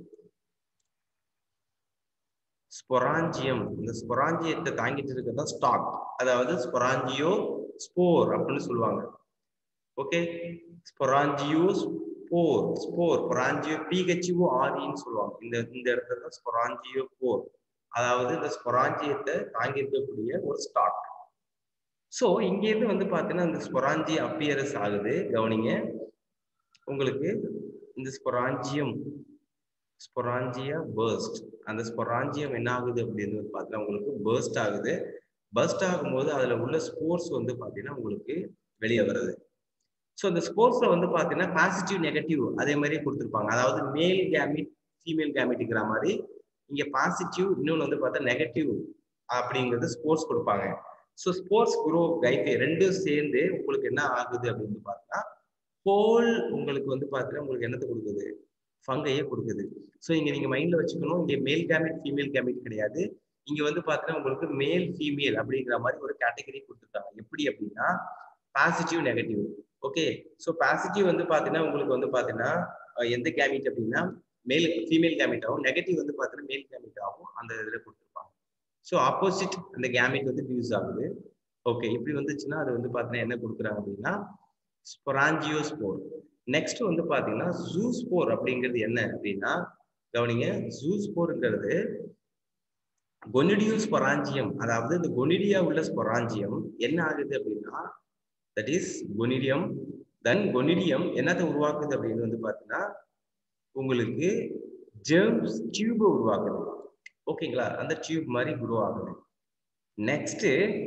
ஸ்பொராஞ்சியம் இந்த ஸ்பொராஞ்சியத்தை தாங்கிட்டு இருக்கிறதா ஸ்டாக் அதாவது ஸ்பொராஞ்சியோ ஸ்போர் அப்படின்னு சொல்லுவாங்க okay sporangiospore spore sporangio P H O ஆரின்னு சொல்லுவாங்க இந்த இந்த இடத்துல தான் ஸ்பொராஞ்சியோ போர் அதாவது இந்த ஸ்பொராஞ்சியத்தை தாங்கி இருக்கக்கூடிய ஒரு ஸ்டாக் ஸோ இங்கேருந்து வந்து பார்த்தீங்கன்னா இந்த ஸ்பொராஞ்சி அப்பியரஸ் ஆகுது கவனிங்க உங்களுக்கு இந்த ஸ்பொராஞ்சியம் ஸ்பொராஞ்சியா பேர்ஸ்ட் அந்த ஸ்பொராஞ்சியம் என்ன ஆகுது அப்படின்னு பார்த்தீங்கன்னா உங்களுக்கு பேர்ஸ்ட் ஆகுது பர்ஸ்ட் ஆகும்போது அதுல உள்ள ஸ்போர்ட்ஸ் வந்து பார்த்தீங்கன்னா உங்களுக்கு வெளியே வருது ஸோ இந்த ஸ்போர்ட்ஸ்ல வந்து பார்த்தீங்கன்னா பாசிட்டிவ் நெகட்டிவ் அதே மாதிரி கொடுத்துருப்பாங்க அதாவது மேல் கேமிட் ஃபீமேல் கேமிட்டுங்கிற மாதிரி இங்க பாசிட்டிவ் இன்னொன்று வந்து பார்த்தா நெகட்டிவ் அப்படிங்கிறது ஸ்போர்ட்ஸ் கொடுப்பாங்க ஸோ ஸ்போர்ட்ஸ் குரோ கைஃபே ரெண்டும் சேர்ந்து உங்களுக்கு என்ன ஆகுது அப்படின்னு பார்த்தீங்கன்னா ஹோல் உங்களுக்கு வந்து பார்த்தீங்கன்னா உங்களுக்கு என்னத்தை கொடுக்குது ஃபங்கையே கொடுக்குது ஸோ இங்க நீங்க மைண்ட்ல வச்சுக்கணும் இங்க மேல் கேமிட் ஃபீமேல் கேமிட் கிடையாது இங்க வந்து பாத்தீங்கன்னா உங்களுக்கு மேல் ஃபீமேல் அப்படிங்கிற மாதிரி ஒரு கேட்டகரி கொடுத்துருக்காங்க எப்படி அப்படின்னா positive negative okay so positive வந்து பார்த்தீங்கன்னா உங்களுக்கு வந்து பார்த்தீங்கன்னா எந்த கேமிட் அப்படின்னா மேல் ஃபீமேல் கேமிட் ஆகும் நெகட்டிவ் வந்து பார்த்தீங்கன்னா மேல் கேமிட் ஆகும் அந்த இதில் கொடுத்துருப்பாங்க ஸோ ஆப்போசிட் அந்த கேமிட் வந்து ஃபியூஸ் ஆகுது ஓகே இப்படி வந்துச்சுன்னா அது வந்து பார்த்தீங்கன்னா என்ன கொடுக்குறாங்க அப்படின்னா ஸ்பொராஞ்சியோஸ்போர் நெக்ஸ்ட் வந்து பார்த்தீங்கன்னா ஜூஸ்போர் அப்படிங்கிறது என்ன அப்படின்னா கவனிங்க ஜூஸ்போருங்கிறது கொனிடியூஸ் ஸ்பொராஞ்சியம் அதாவது இந்த கொனிடியா உள்ள ஸ்பொராஞ்சியம் என்ன ஆகுது அப்படின்னா that is conidium then conidium என்னத்தை உருவாக்குது அப்படின்னு வந்து பார்த்தீங்கன்னா உங்களுக்கு ஜெர்ம்ஸ் டியூபை உருவாக்குது ஓகேங்களா அந்த டியூப் மாதிரி உருவாகுது நெக்ஸ்ட்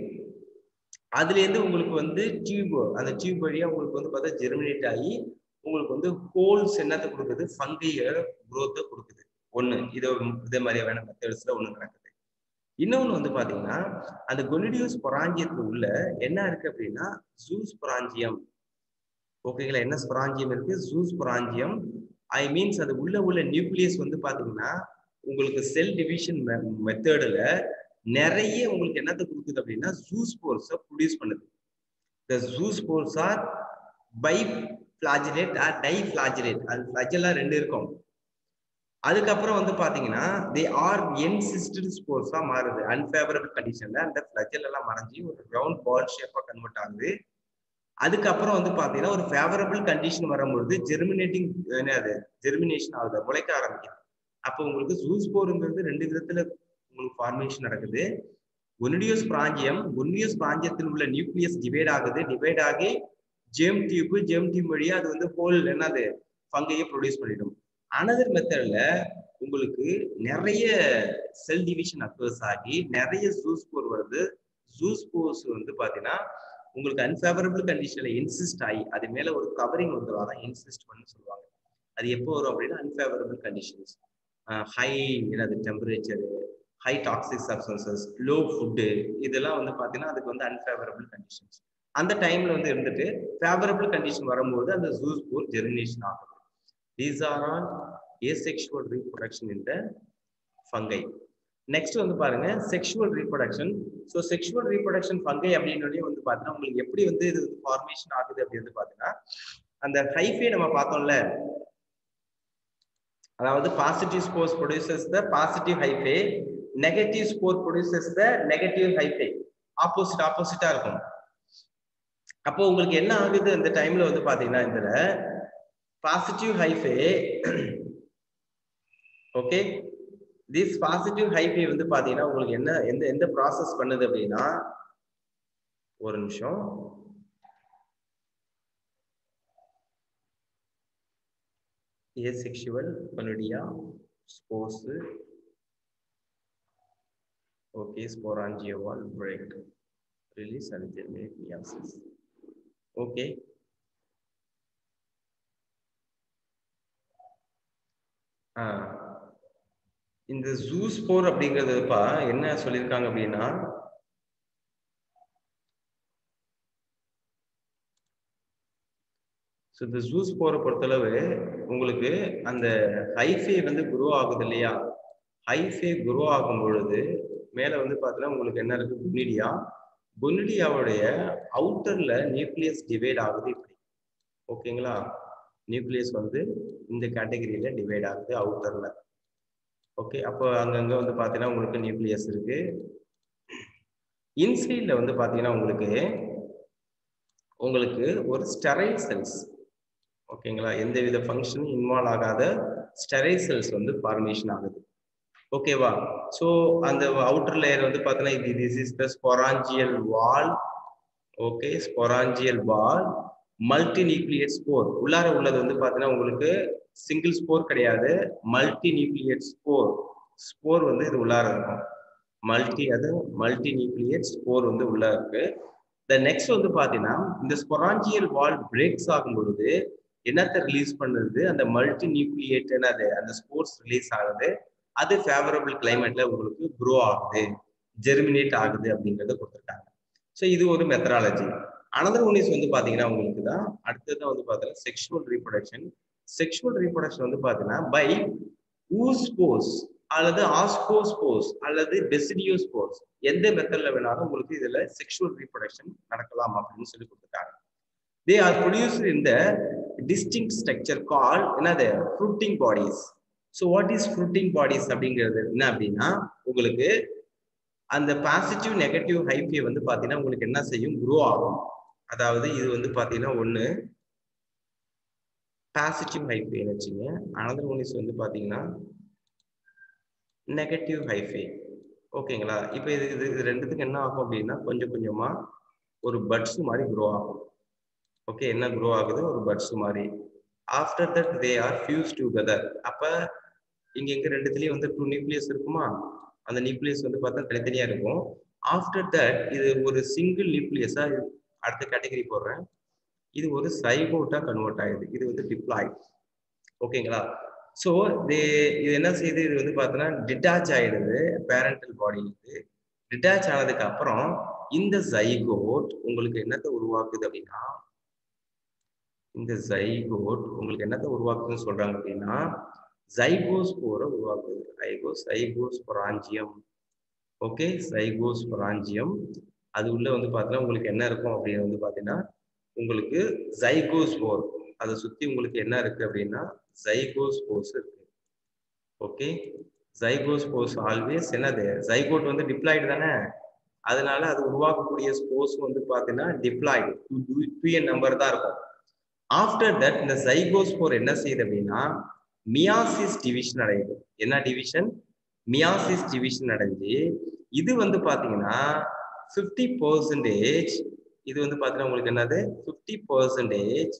அதுலேருந்து உங்களுக்கு வந்து டியூப் அந்த டியூப் வழியா உங்களுக்கு வந்து பார்த்தா ஜெர்மினேட் ஆகி உங்களுக்கு வந்து ஹோல்ஸ் என்னத்தை கொடுக்குது ஃபங்கைய குரோத்தை கொடுக்குது ஒன்று இதை இதே மாதிரியான மெத்தட்ஸ்ல ஒன்று நடக்குது இன்னொன்று வந்து பார்த்தீங்கன்னா அந்த கொனிடியோஸ் பொராஞ்சியத்துல உள்ள என்ன இருக்கு அப்படின்னா ஜூஸ் பொராஞ்சியம் ஓகேங்களா என்ன ஸ்பொராஞ்சியம் இருக்கு ஜூஸ் பொராஞ்சியம் ஐ மீன்ஸ் அது உள்ள உள்ள நியூக்ளியஸ் வந்து பார்த்தீங்கன்னா உங்களுக்கு செல் டிவிஷன் மெத்தடில் நிறைய உங்களுக்கு என்னத்தை கொடுக்குது அப்படின்னா ஜூஸ் போர்ஸை ப்ரொடியூஸ் பண்ணுது இந்த zoospores are biflagellate or diflagellate அது ஃபிளாஜெல்லாம் ரெண்டு இருக்கும் அதுக்கப்புறம் வந்து பாத்தீங்கன்னா தே ஆர் என்சிஸ்டட் ஸ்போர்ஸா மாறுது அன்ஃபேவரபிள் கண்டிஷன்ல அந்த ஃபிளஜல் எல்லாம் மறைஞ்சி ஒரு ரவுண்ட் பால் ஷேப்பா கன்வெர்ட் ஆகுது அதுக்கப்புறம் வந்து பாத்தீங்கன்னா ஒரு ஃபேவரபிள் கண்டிஷன் வரும்பொழுது ஜெர்மினேட்டிங் அது ஜெர்மினேஷன் ஆகுது முளைக்க ஆரம்பிக்குது அப்போ உங்களுக்கு ஜூஸ் போருங்கிறது ரெண்டு விதத்துல உங்களுக்கு ஃபார்மேஷன் நடக்குது ஒனிடியோஸ் பிராஞ்சியம் ஒனிடியோஸ் பிராஞ்சியத்தில் உள்ள நியூக்ளியஸ் டிவைட் ஆகுது டிவைட் ஆகி ஜேம் டியூப் ஜேம் டியூப் வழியா அது வந்து ஹோல் என்னது ஃபங்கையை ப்ரொடியூஸ் பண்ணிடும் அனதர் மெத்தட்ல உங்களுக்கு நிறைய செல் டிவிஷன் அக்கர்ஸ் ஆகி நிறைய ஜூஸ் போர் வருது ஜூஸ் போர்ஸ் வந்து பாத்தீங்கன்னா உங்களுக்கு அன்ஃபேவரபிள் கண்டிஷன்ல இன்சிஸ்ட் ஆகி அது மேல ஒரு கவரிங் வந்துடும் அதான் இன்சிஸ்ட் பண்ணி சொல்லுவாங்க அது எப்போ வரும் அப்படின்னா அன்ஃபேவரபிள் கண்டிஷன்ஸ் ஹை என்னது temperature high toxic substances low food இதெல்லாம் வந்து பார்த்தீங்கன்னா அதுக்கு வந்து அன்ஃபேவரபிள் கண்டிஷன்ஸ் அந்த டைம்ல வந்து இருந்துட்டு ஃபேவரபிள் கண்டிஷன் வரும்போது அந்த ஜூஸ் போர் ஜெர்மினேஷன் ஆகுது these are all asexual reproduction இந்த ஃபங்கை நெக்ஸ்ட் வந்து பாருங்க sexual reproduction so sexual reproduction fungi அப்படின்னு வந்து பார்த்தீங்கன்னா உங்களுக்கு எப்படி வந்து இது வந்து ஃபார்மேஷன் ஆகுது அப்படின்னு வந்து பார்த்தீங்கன்னா அந்த ஹைஃபே நம்ம பார்த்தோம்ல அதாவது positive spores producers the positive hyphae negative spore producers the negative hyphae opposite ஆப்போசிட்டா இருக்கும் அப்போ உங்களுக்கு என்ன ஆகுது அந்த டைம்ல வந்து பாத்தீங்கன்னா இதுல positive hyphae okay this positive hyphae வந்து பாத்தீங்கன்னா உங்களுக்கு என்ன எந்த எந்த ப்ராசஸ் பண்ணுது அப்படின்னா ஒரு நிமிஷம் asexual chlamydia spores okay sporangioval break release and germinate meiosis okay இந்த ஜூஸ்போர் அப்படிங்கிறதுப்பா என்ன சொல்லியிருக்காங்க அப்படின்னா ஸோ இந்த ஜூஸ் போரை பொறுத்தளவு உங்களுக்கு அந்த ஹைஃபே வந்து குரோ ஆகுது இல்லையா ஹைஃபே குரோ ஆகும் பொழுது மேலே வந்து பார்த்தீங்கன்னா உங்களுக்கு என்ன இருக்கு குனிடியா குனிடியாவுடைய அவுட்டர்ல நியூக்ளியஸ் டிவைட் ஆகுது இப்படி ஓகேங்களா நியூக்ளியஸ் வந்து இந்த கேட்டகரியில டிவைட் ஆகுது அவுட்டர்ல ஓகே அப்போ அங்கங்க வந்து பார்த்தீங்கன்னா உங்களுக்கு நியூக்ளியஸ் இருக்கு இன்சைட்ல வந்து பார்த்தீங்கன்னா உங்களுக்கு உங்களுக்கு ஒரு ஸ்டெரைல் செல்ஸ் ஓகேங்களா எந்த வித ஃபங்க்ஷனும் இன்வால்வ் ஆகாத ஸ்டெரைல் செல்ஸ் வந்து ஃபார்மேஷன் ஆகுது ஓகேவா ஸோ அந்த அவுட்டர் லேயர் வந்து பார்த்தீங்கன்னா இது this is the sporangial wall okay sporangial wall multi nucleate spore உள்ளார உள்ளது வந்து பார்த்தீங்கன்னா உங்களுக்கு சிங்கிள் ஸ்போர் கிடையாது மல்டி நியூக்ளியேட் ஸ்போர் ஸ்போர் வந்து இது உள்ளார இருக்கும் மல்டி அது மல்டி நியூக்ளியேட் ஸ்போர் வந்து உள்ள இருக்கு த நெக்ஸ்ட் வந்து பாத்தீங்கன்னா இந்த ஸ்பொராஞ்சியல் வால் பிரேக்ஸ் ஆகும் பொழுது என்னத்தை ரிலீஸ் பண்ணுது அந்த மல்டி நியூக்ளியேட் என்னது அந்த ஸ்போர்ட்ஸ் ரிலீஸ் ஆகுது அது ஃபேவரபிள் கிளைமேட்ல உங்களுக்கு க்ரோ ஆகுது ஜெர்மினேட் ஆகுது அப்படிங்கறத கொடுத்துருக்காங்க ஸோ இது ஒரு மெத்தடாலஜி அனதர் ஒன் இஸ் வந்து பாத்தீங்கன்னா உங்களுக்கு தான் அடுத்ததான் வந்து பாத்தீங்கன்னா செக்ஷுவல் ரீப்ரொடக்ஷன் செக்ஷுவல் ரீப்ரொடக்ஷன் வந்து பாத்தீங்கன்னா பை ஊஸ்போஸ் அல்லது ஆஸ்கோஸ்போஸ் அல்லது டெசிடியோஸ்போஸ் எந்த மெத்தட்ல வேணாலும் உங்களுக்கு இதுல செக்ஷுவல் ரீப்ரொடக்ஷன் நடக்கலாம் அப்படின்னு சொல்லி கொடுத்துருக்காங்க they are produced in the distinct structure call என்னது fruiting bodies so what is fruiting bodies அப்படிங்கிறது என்ன அப்படின்னா உங்களுக்கு அந்த பாசிட்டிவ் நெகட்டிவ் ஹைஃபே வந்து பார்த்தீங்கன்னா உங்களுக்கு என்ன செய்யும் க்ரோ ஆகும் அதாவது இது வந்து பார்த்தீங்கன்னா ஒன்று பாசிட்டிவ் ஹைஃபேன்னு வச்சுங்க அனதர் ஒன் இஸ் வந்து பார்த்தீங்கன்னா நெகட்டிவ் ஹைஃபே ஓகேங்களா இப்போ இது இது இது ரெண்டுத்துக்கு என்ன ஆகும் அப்படின்னா கொஞ்சம் கொஞ்சமா ஒரு பட்ஸ் மாதிரி க்ரோ ஆகும் ஓகே என்ன க்ரோ ஆகுது ஒரு பட்ஸ் மாதிரி after that they are fuse together அப்போ இங்க இங்க ரெண்டுத்துலயும் வந்து டூ நியூக்ளியஸ் இருக்குமா அந்த நியூக்ளியஸ் வந்து பார்த்தா தனித்தனியா இருக்கும் ஆஃப்டர் தட் இது ஒரு சிங்கிள் நியூக்ளியஸா அடுத்த கேட்டகரி போடுறேன் இது ஒரு சைகோட்டா கன்வெர்ட் ஆகுது இது வந்து டிப்ளாய் ஓகேங்களா ஸோ இது இது என்ன செய்யுது இது வந்து பார்த்தோன்னா டிட்டாச் ஆயிடுது பேரண்டல் பாடியிலிருந்து டிட்டாச் ஆனதுக்கு அப்புறம் இந்த ஜைகோட் உங்களுக்கு என்னத்தை உருவாக்குது அப்படின்னா இந்த ஜைகோட் உங்களுக்கு என்னத்தை உருவாக்குதுன்னு சொல்றாங்க அப்படின்னா ஜைகோஸ்போரை உருவாக்குது ஐகோ சைகோஸ்பொராஞ்சியம் ஓகே சைகோஸ்பொராஞ்சியம் அது உள்ள வந்து பார்த்தீங்கன்னா உங்களுக்கு என்ன இருக்கும் அப்படின்னு வந்து பார்த்தீங்கன்னா உங்களுக்கு ஜைகோஸ்போர் அதை சுத்தி உங்களுக்கு என்ன இருக்கு அப்படின்னா ஜைகோஸ்போர்ஸ் இருக்கு ஓகே ஜைகோஸ்போர்ஸ் ஆல்வேஸ் என்னது ஜைகோட் வந்து டிப்ளாய்டு தானே அதனால அது உருவாக்கக்கூடிய ஸ்போர்ஸ் வந்து பார்த்தீங்கன்னா டிப்ளாய்டு டூ என் நம்பர் தான் இருக்கும் ஆஃப்டர் தட் இந்த ஜைகோஸ்போர் என்ன செய்யுது அப்படின்னா மியாசிஸ் டிவிஷன் அடையுது என்ன டிவிஷன் மியாசிஸ் டிவிஷன் அடைஞ்சு இது வந்து பாத்தீங்கன்னா ஃபிஃப்டி பர்சன்டேஜ் இது வந்து பாத்தீங்கன்னா உங்களுக்கு என்னது ஃபிஃப்டி பர்சன்டேஜ்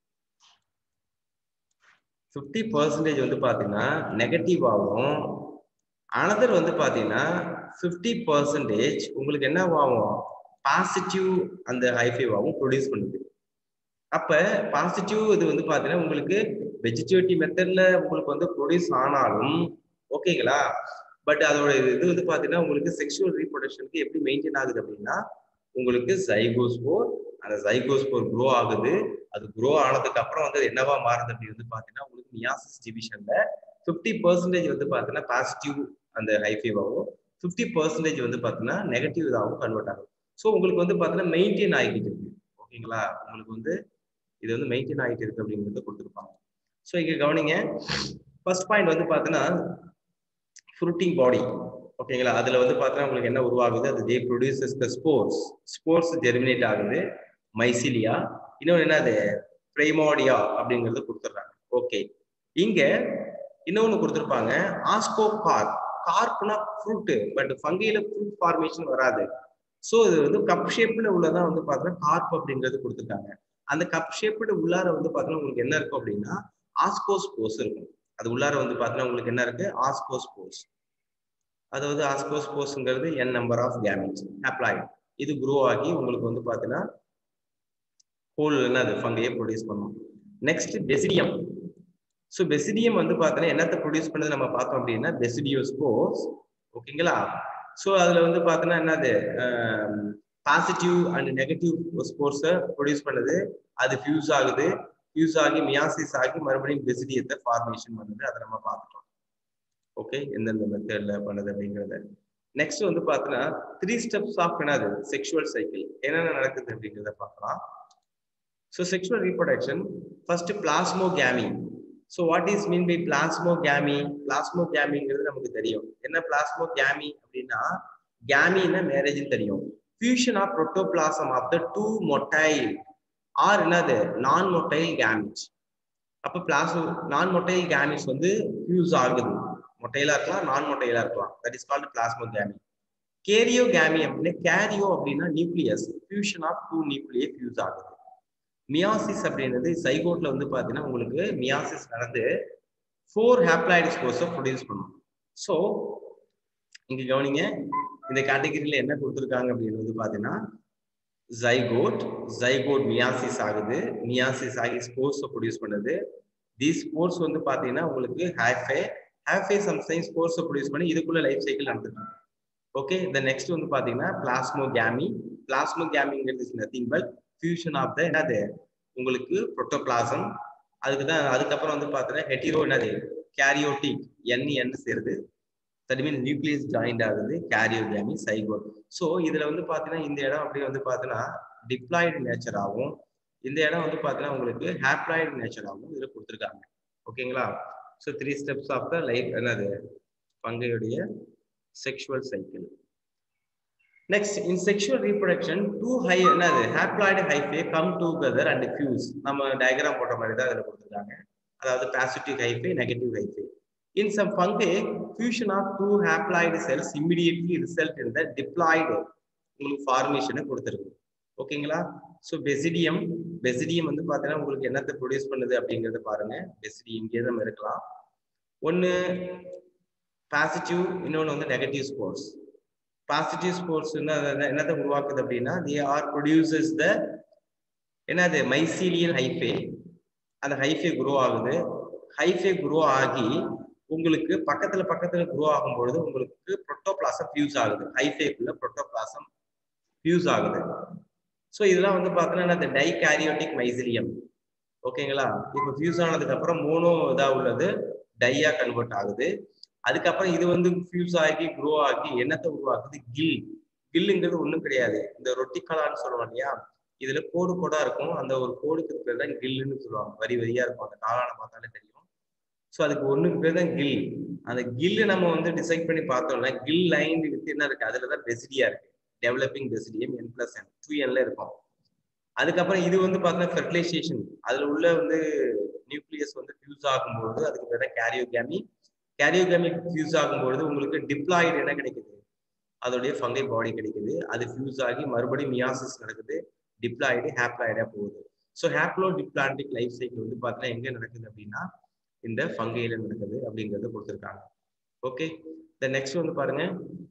ஃபிஃப்டி பர்சன்டேஜ் வந்து பாத்தீங்கன்னா நெகட்டிவாகவும் அனதர் வந்து பாத்தீங்கன்னா ஃபிஃப்டி பர்சன்டேஜ் உங்களுக்கு என்ன ஆகும் பாசிட்டிவ் அந்த ஹைஃபைவாகவும் ப்ரொடியூஸ் பண்ணுது அப்ப பாசிட்டிவ் இது வந்து பாத்தீங்கன்னா உங்களுக்கு வெஜிடேட்டிவ் மெத்தட்ல உங்களுக்கு வந்து ப்ரொடியூஸ் ஆனாலும் ஓகேங்களா பட் அதோட இது வந்து பாத்தீங்கன்னா உங்களுக்கு செக்ஷுவல் ரீப்ரொடக்ஷனுக்கு எப்படி மெயின்டைன் ஆகுது அப்படின்னா உங்களுக்கு ஜைகோஸ்போர் அந்த ஜைகோஸ்போர் க்ரோ ஆகுது அது க்ரோ ஆனதுக்கு அப்புறம் வந்து என்னவா மாறுது அப்படின்னு வந்து பாத்தீங்கன்னா உங்களுக்கு மியாசிஸ் டிவிஷன்ல ஃபிஃப்டி பர்சன்டேஜ் வந்து பாத்தீங்கன்னா பாசிட்டிவ் அந்த ஹைஃபைவாகவும் ஃபிஃப்டி பர்சன்டேஜ் வந்து பாத்தீங்கன்னா நெகட்டிவ் இதாகவும் கன்வெர்ட் ஆகும் ஸோ உங்களுக்கு வந்து பாத்தீங்கன்னா மெயின்டைன் ஆகிட்டு இருக்கு ஓகேங்களா உங்களுக்கு வந்து இது வந்து மெயின்டைன் ஆகிட்டு இருக்கு அப்படிங்கிறத கொடுத்துருப்பாங்க ஸோ இங்க கவனிங்க ஃபர்ஸ்ட் பாயிண்ட் வந்து பார்த்தீங்கன்னா ஃப்ரூட்டிங் பாடி ஓகேங்களா அதுல வந்து பார்த்தீங்கன்னா உங்களுக்கு என்ன உருவாகுது அது they produces the spores spores germinate ஆகுது மைசிலியா இன்னொன்று என்னது பிரைமோடியா அப்படிங்கறது கொடுத்துட்றாங்க ஓகே இங்க இன்னொன்னு கொடுத்துருப்பாங்க ஆஸ்கோ கார்ப் கார்ப்னா ஃப்ரூட்டு பட் ஃபங்கையில ஃப்ரூட் ஃபார்மேஷன் வராது ஸோ இது வந்து கப் ஷேப்ல உள்ளதான் வந்து பார்த்தீங்கன்னா கார்ப் அப்படிங்கிறது கொடுத்துருக்காங்க அந்த கப் ஷேப்டு உள்ளார வந்து பார்த்தீங்கன்னா உங்களுக்கு என்ன இருக்கும் அப்படின்னா ஆஸ்கோஸ்போஸ் இருக்கும் அது உள்ளார வந்து பார்த்தீங்கன்னா உங்களுக்கு என்ன இருக்கு ஆஸ்கோஸ்போஸ் அதாவது ஆஸ்கோஸ்போஸ்ங்கிறது n number of gametes haploid இது க்ரோ ஆகி உங்களுக்கு வந்து பார்த்தீங்கன்னா ஹோல் என்னது ஃபங்கையை ப்ரொடியூஸ் பண்ணும் நெக்ஸ்ட் பெசிடியம் ஸோ பெசிடியம் வந்து பார்த்தீங்கன்னா என்னத்தை ப்ரொடியூஸ் பண்ணது நம்ம பார்த்தோம் அப்படின்னா பெசிடியோஸ்போஸ் ஓகேங்களா ஸோ அதில் வந்து பார்த்தீங்கன்னா என்னது பாசிட்டிவ் அண்ட் நெகட்டிவ் ஸ்போர்ட்ஸை ப்ரொடியூஸ் பண்ணுது அது ஃபியூஸ் ஆகுது ஃபியூஸ் ஆகி மியாசிஸ் ஆகி மறுபடியும் பெசிடியத்தை ஃபார்மேஷன் பண்ணுது அதை நம்ம பார்த்துட்டோம் ஓகே எந்தெந்த மெத்தட்ல பண்ணுது அப்படிங்கிறத நெக்ஸ்ட் வந்து பார்த்தீங்கன்னா த்ரீ ஸ்டெப்ஸ் ஆஃப் என்னது செக்ஷுவல் சைக்கிள் என்னென்ன நடக்குது அப்படிங்கிறத பார்க்கலாம் so sexual reproduction first plasmogamy so what is mean by plasmogamy பிளாஸ்மோ கேமிங்கிறது நமக்கு தெரியும் என்ன பிளாஸ்மோ கேமி அப்படின்னா கேமின்னா மேரேஜ்னு தெரியும் fusion of protoplasm of the two motile or என்னது நான் மொட்டைல் கேமிட்ஸ் அப்போ பிளாஸ்மோ நான் மொட்டைல் கேமிட்ஸ் வந்து ஃபியூஸ் ஆகுது மொட்டையிலா இருக்கலாம் நான் மொட்டையிலா இருக்கலாம் that is called plasmogamy karyogamy அப்படின்னா கேரியோ அப்படின்னா nucleus fusion of two nuclei fuse ஆகுது மியாசிஸ் அப்படின்றது சைகோட்ல வந்து பாத்தீங்கன்னா உங்களுக்கு மியாசிஸ் நடந்து ஃபோர் ஹேப்ளாய்டு ஸ்போர்ஸை ப்ரொடியூஸ் பண்ணும் ஸோ இங்க கவனிங்க இந்த கேட்டகரியில என்ன கொடுத்துருக்காங்க அப்படின்னு வந்து பாத்தீங்கன்னா ஜைகோட் ஜைகோட் மியாசிஸ் ஆகுது மியாசிஸ் ஆகி ஸ்போர்ஸை ப்ரொடியூஸ் பண்ணுது தி ஸ்போர்ட்ஸ் வந்து பாத்தீங்கன்னா உங்களுக்கு ஹேஃபே ஹேஃபே சம்டைம்ஸ் ஸ்போர்ஸை ப்ரொடியூஸ் பண்ணி இதுக்குள்ள லைஃப் சைக்கிள் நடந்துட்டு ஓகே இந்த நெக்ஸ்ட் வந்து பாத்தீங்கன்னா பிளாஸ்மோ கேமி பிளாஸ்மோ கேமிங்கிறது is nothing but fusion of the என்னது உங்களுக்கு புரோட்டோபிளாசம் அதுக்கு தான் அதுக்கப்புறம் வந்து பார்த்தீங்கன்னா ஹெட்டிரோ என்னது கேரியோட்டிக் என் என் சேருது தட் மீன் நியூக்ளியஸ் ஜாயிண்ட் ஆகுது கேரியோகேமி சைகோட் ஸோ இதுல வந்து பார்த்தீங்கன்னா இந்த இடம் அப்படியே வந்து பார்த்தீங்கன்னா டிப்ளாய்டு நேச்சராகவும் இந்த இடம் வந்து பார்த்தீங்கன்னா உங்களுக்கு ஹாப்ளாய்டு நேச்சராகவும் இதில் கொடுத்துருக்காங்க ஓகேங்களா so three steps of the life என்னது பங்கையுடைய sexual cycle next in sexual reproduction two ஹை என்னது haploid hyphae come together and fuse நம்ம டயக்ராம் போட்ட மாதிரி தான் இதில் கொடுத்துருக்காங்க அதாவது positive hyphae negative hyphae in some fungi fusion of two haploid cells immediately result in the diploid உங்களுக்கு ஃபார்மேஷனை கொடுத்துருக்கு ஓகேங்களா ஸோ பெசிடியம் பெசிடியம் வந்து பார்த்தீங்கன்னா உங்களுக்கு என்னத்தை ப்ரொடியூஸ் பண்ணுது அப்படிங்கிறத பாருங்க பெசிடியம் இங்கே நம்ம இருக்கலாம் ஒன்று பாசிட்டிவ் இன்னொன்று வந்து நெகட்டிவ் ஸ்போர்ட்ஸ் பாசிட்டிவ் ஸ்போர்ட்ஸ் என்னத்தை உருவாக்குது அப்படின்னா தே ஆர் ப்ரொடியூசஸ் த என்னது மைசீலியன் ஹைஃபே அந்த ஹைஃபே குரோ ஆகுது ஹைஃபே குரோ ஆகி உங்களுக்கு பக்கத்துல பக்கத்துல குரோ ஆகும் பொழுது உங்களுக்கு புரோட்டோபிளாசம் ஃபியூஸ் ஆகுது ஹைஃபேக்குள்ள புரோட்டோபிளாசம் ஃபியூஸ் ஆகுது ஸோ இதெல்லாம் வந்து பார்த்தீங்கன்னா இந்த டை கேரியோட்டிக் மைசிலியம் ஓகேங்களா இப்போ ஃபியூஸ் ஆனதுக்கு அப்புறம் மூணும் இதாக உள்ளது டையா கன்வெர்ட் ஆகுது அதுக்கப்புறம் இது வந்து ஃபியூஸ் ஆகி க்ரோ ஆகி என்னத்தை உருவாக்குது கில் கில்லுங்கிறது ஒன்றும் கிடையாது இந்த ரொட்டிக்கலான்னு சொல்லுவோம் இல்லையா இதுல கோடு கோடா இருக்கும் அந்த ஒரு கோடுக்கு பேர் தான் கில்லுன்னு சொல்லுவாங்க வரி வரியா இருக்கும் அந்த காளான பார்த்தாலே தெரியும் ஸோ அதுக்கு ஒண்ணுக்கு பேர் தான் கில் அந்த கில்லு நம்ம வந்து டிசைட் பண்ணி பார்த்தோம்னா கில் லைன் வித் என்ன இருக்கு அதுல தான் பெசிடியா இருக்கு developing basidium n plus n two என்ல இருக்கும் அதுக்கப்புறம் இது வந்து பார்த்தீங்கன்னா ஃபெர்டிலைசேஷன் அதுல உள்ள வந்து நியூக்ளியஸ் வந்து ஃபியூஸ் ஆகும்போது அதுக்கு பேர் தான் கேரியோகேமி கேரியோகேமி ஃபியூஸ் ஆகும்பொழுது உங்களுக்கு டிப்ளாய்டு என்ன கிடைக்குது அதோடைய ஃபங்கை பாடி கிடைக்குது அது ஃபியூஸ் ஆகி மறுபடியும் மியாசிஸ் நடக்குது டிப்ளாய்டு ஹாப்ளாய்டா போகுது so haplodiplontic life cycle வந்து பார்த்தீங்கன்னா எங்க நடக்குது அப்படின்னா இந்த ஃபங்கையில நடக்குது அப்படிங்கறத கொடுத்துருக்காங்க ஓகே த நெக்ஸ்ட் வந்து பாருங்க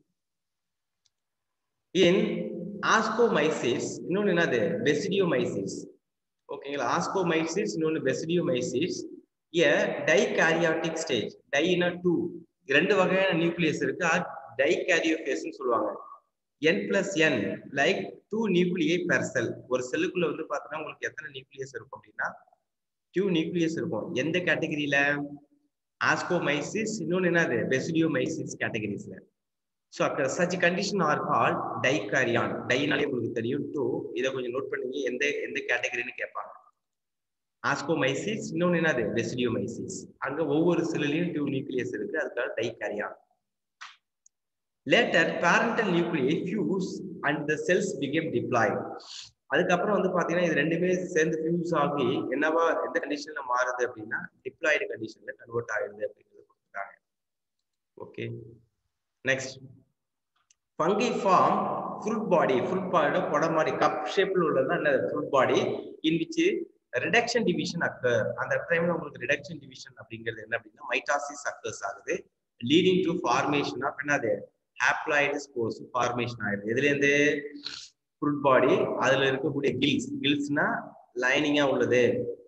இன் ஆஸ்கோமைசிஸ் இன்னொன்று என்னது பெசிடியோமைசிஸ் ஓகேங்களா ஆஸ்கோமைசிஸ் இன்னொன்று பெசிடியோமைசிஸ் ஏ டைகாரியாட்டிக் ஸ்டேஜ் டைனா டூ ரெண்டு வகையான நியூக்ளியஸ் இருக்கு டைகாரியோஃபேஸ்னு சொல்லுவாங்க n plus n like two nuclei per cell ஒரு செல்லுக்குள்ள வந்து பார்த்தோன்னா உங்களுக்கு எத்தனை நியூக்ளியஸ் இருக்கும் அப்படின்னா டூ நியூக்ளியஸ் இருக்கும் எந்த கேட்டகரியில ஆஸ்கோமைசிஸ் இன்னொன்று என்னது பெசிடியோமைசிஸ் கேட்டகரிஸ்ல ஸோ அக்க such condition are call dikaryon டைனாலே உங்களுக்கு தெரியும் டூ இதை கொஞ்சம் நோட் பண்ணீங்க எந்த எந்த கேட்டகரின்னு கேட்பாங்க ஆஸ்கோமைசிஸ் இன்னொன்று என்னது பெசிடியோமைசிஸ் அங்க ஒவ்வொரு செல்லுலையும் டூ நியூக்ளியஸ் இருக்கு அதுக்காக dikaryon later parental nuclei fuse and the cells become diploid அதுக்கப்புறம் வந்து பாத்தீங்கன்னா இது ரெண்டுமே சேர்ந்து ஃபியூஸ் ஆகி என்னவா எந்த கண்டிஷன்ல மாறுது அப்படின்னா டிப்ளாய்டு கண்டிஷன்ல கன்வெர்ட் ஆயிடுது அப்படிங்கிறது கொடுத்துருக்காங்க okay next fungi form fruit body fruit பாடியோட குடம் மாதிரி கப் ஷேப்ல உள்ளது அந்த fruit body in which reduction division occur அந்த டைம்ல உங்களுக்கு ரிடக்ஷன் டிவிஷன் அப்படிங்கிறது என்ன அப்படின்னா மைட்டாசிஸ் அக்கர்ஸ் ஆகுது லீடிங் டு ஃபார்மேஷன் ஆஃப் என்னது ஹாப்ளாய்டு ஸ்போர்ஸ் ஃபார்மேஷன் ஆயிடுது இதுல இருந்து ஃப்ரூட் பாடி அதுல இருக்கக்கூடிய கில்ஸ் கில்ஸ்னா லைனிங்கா உள்ளது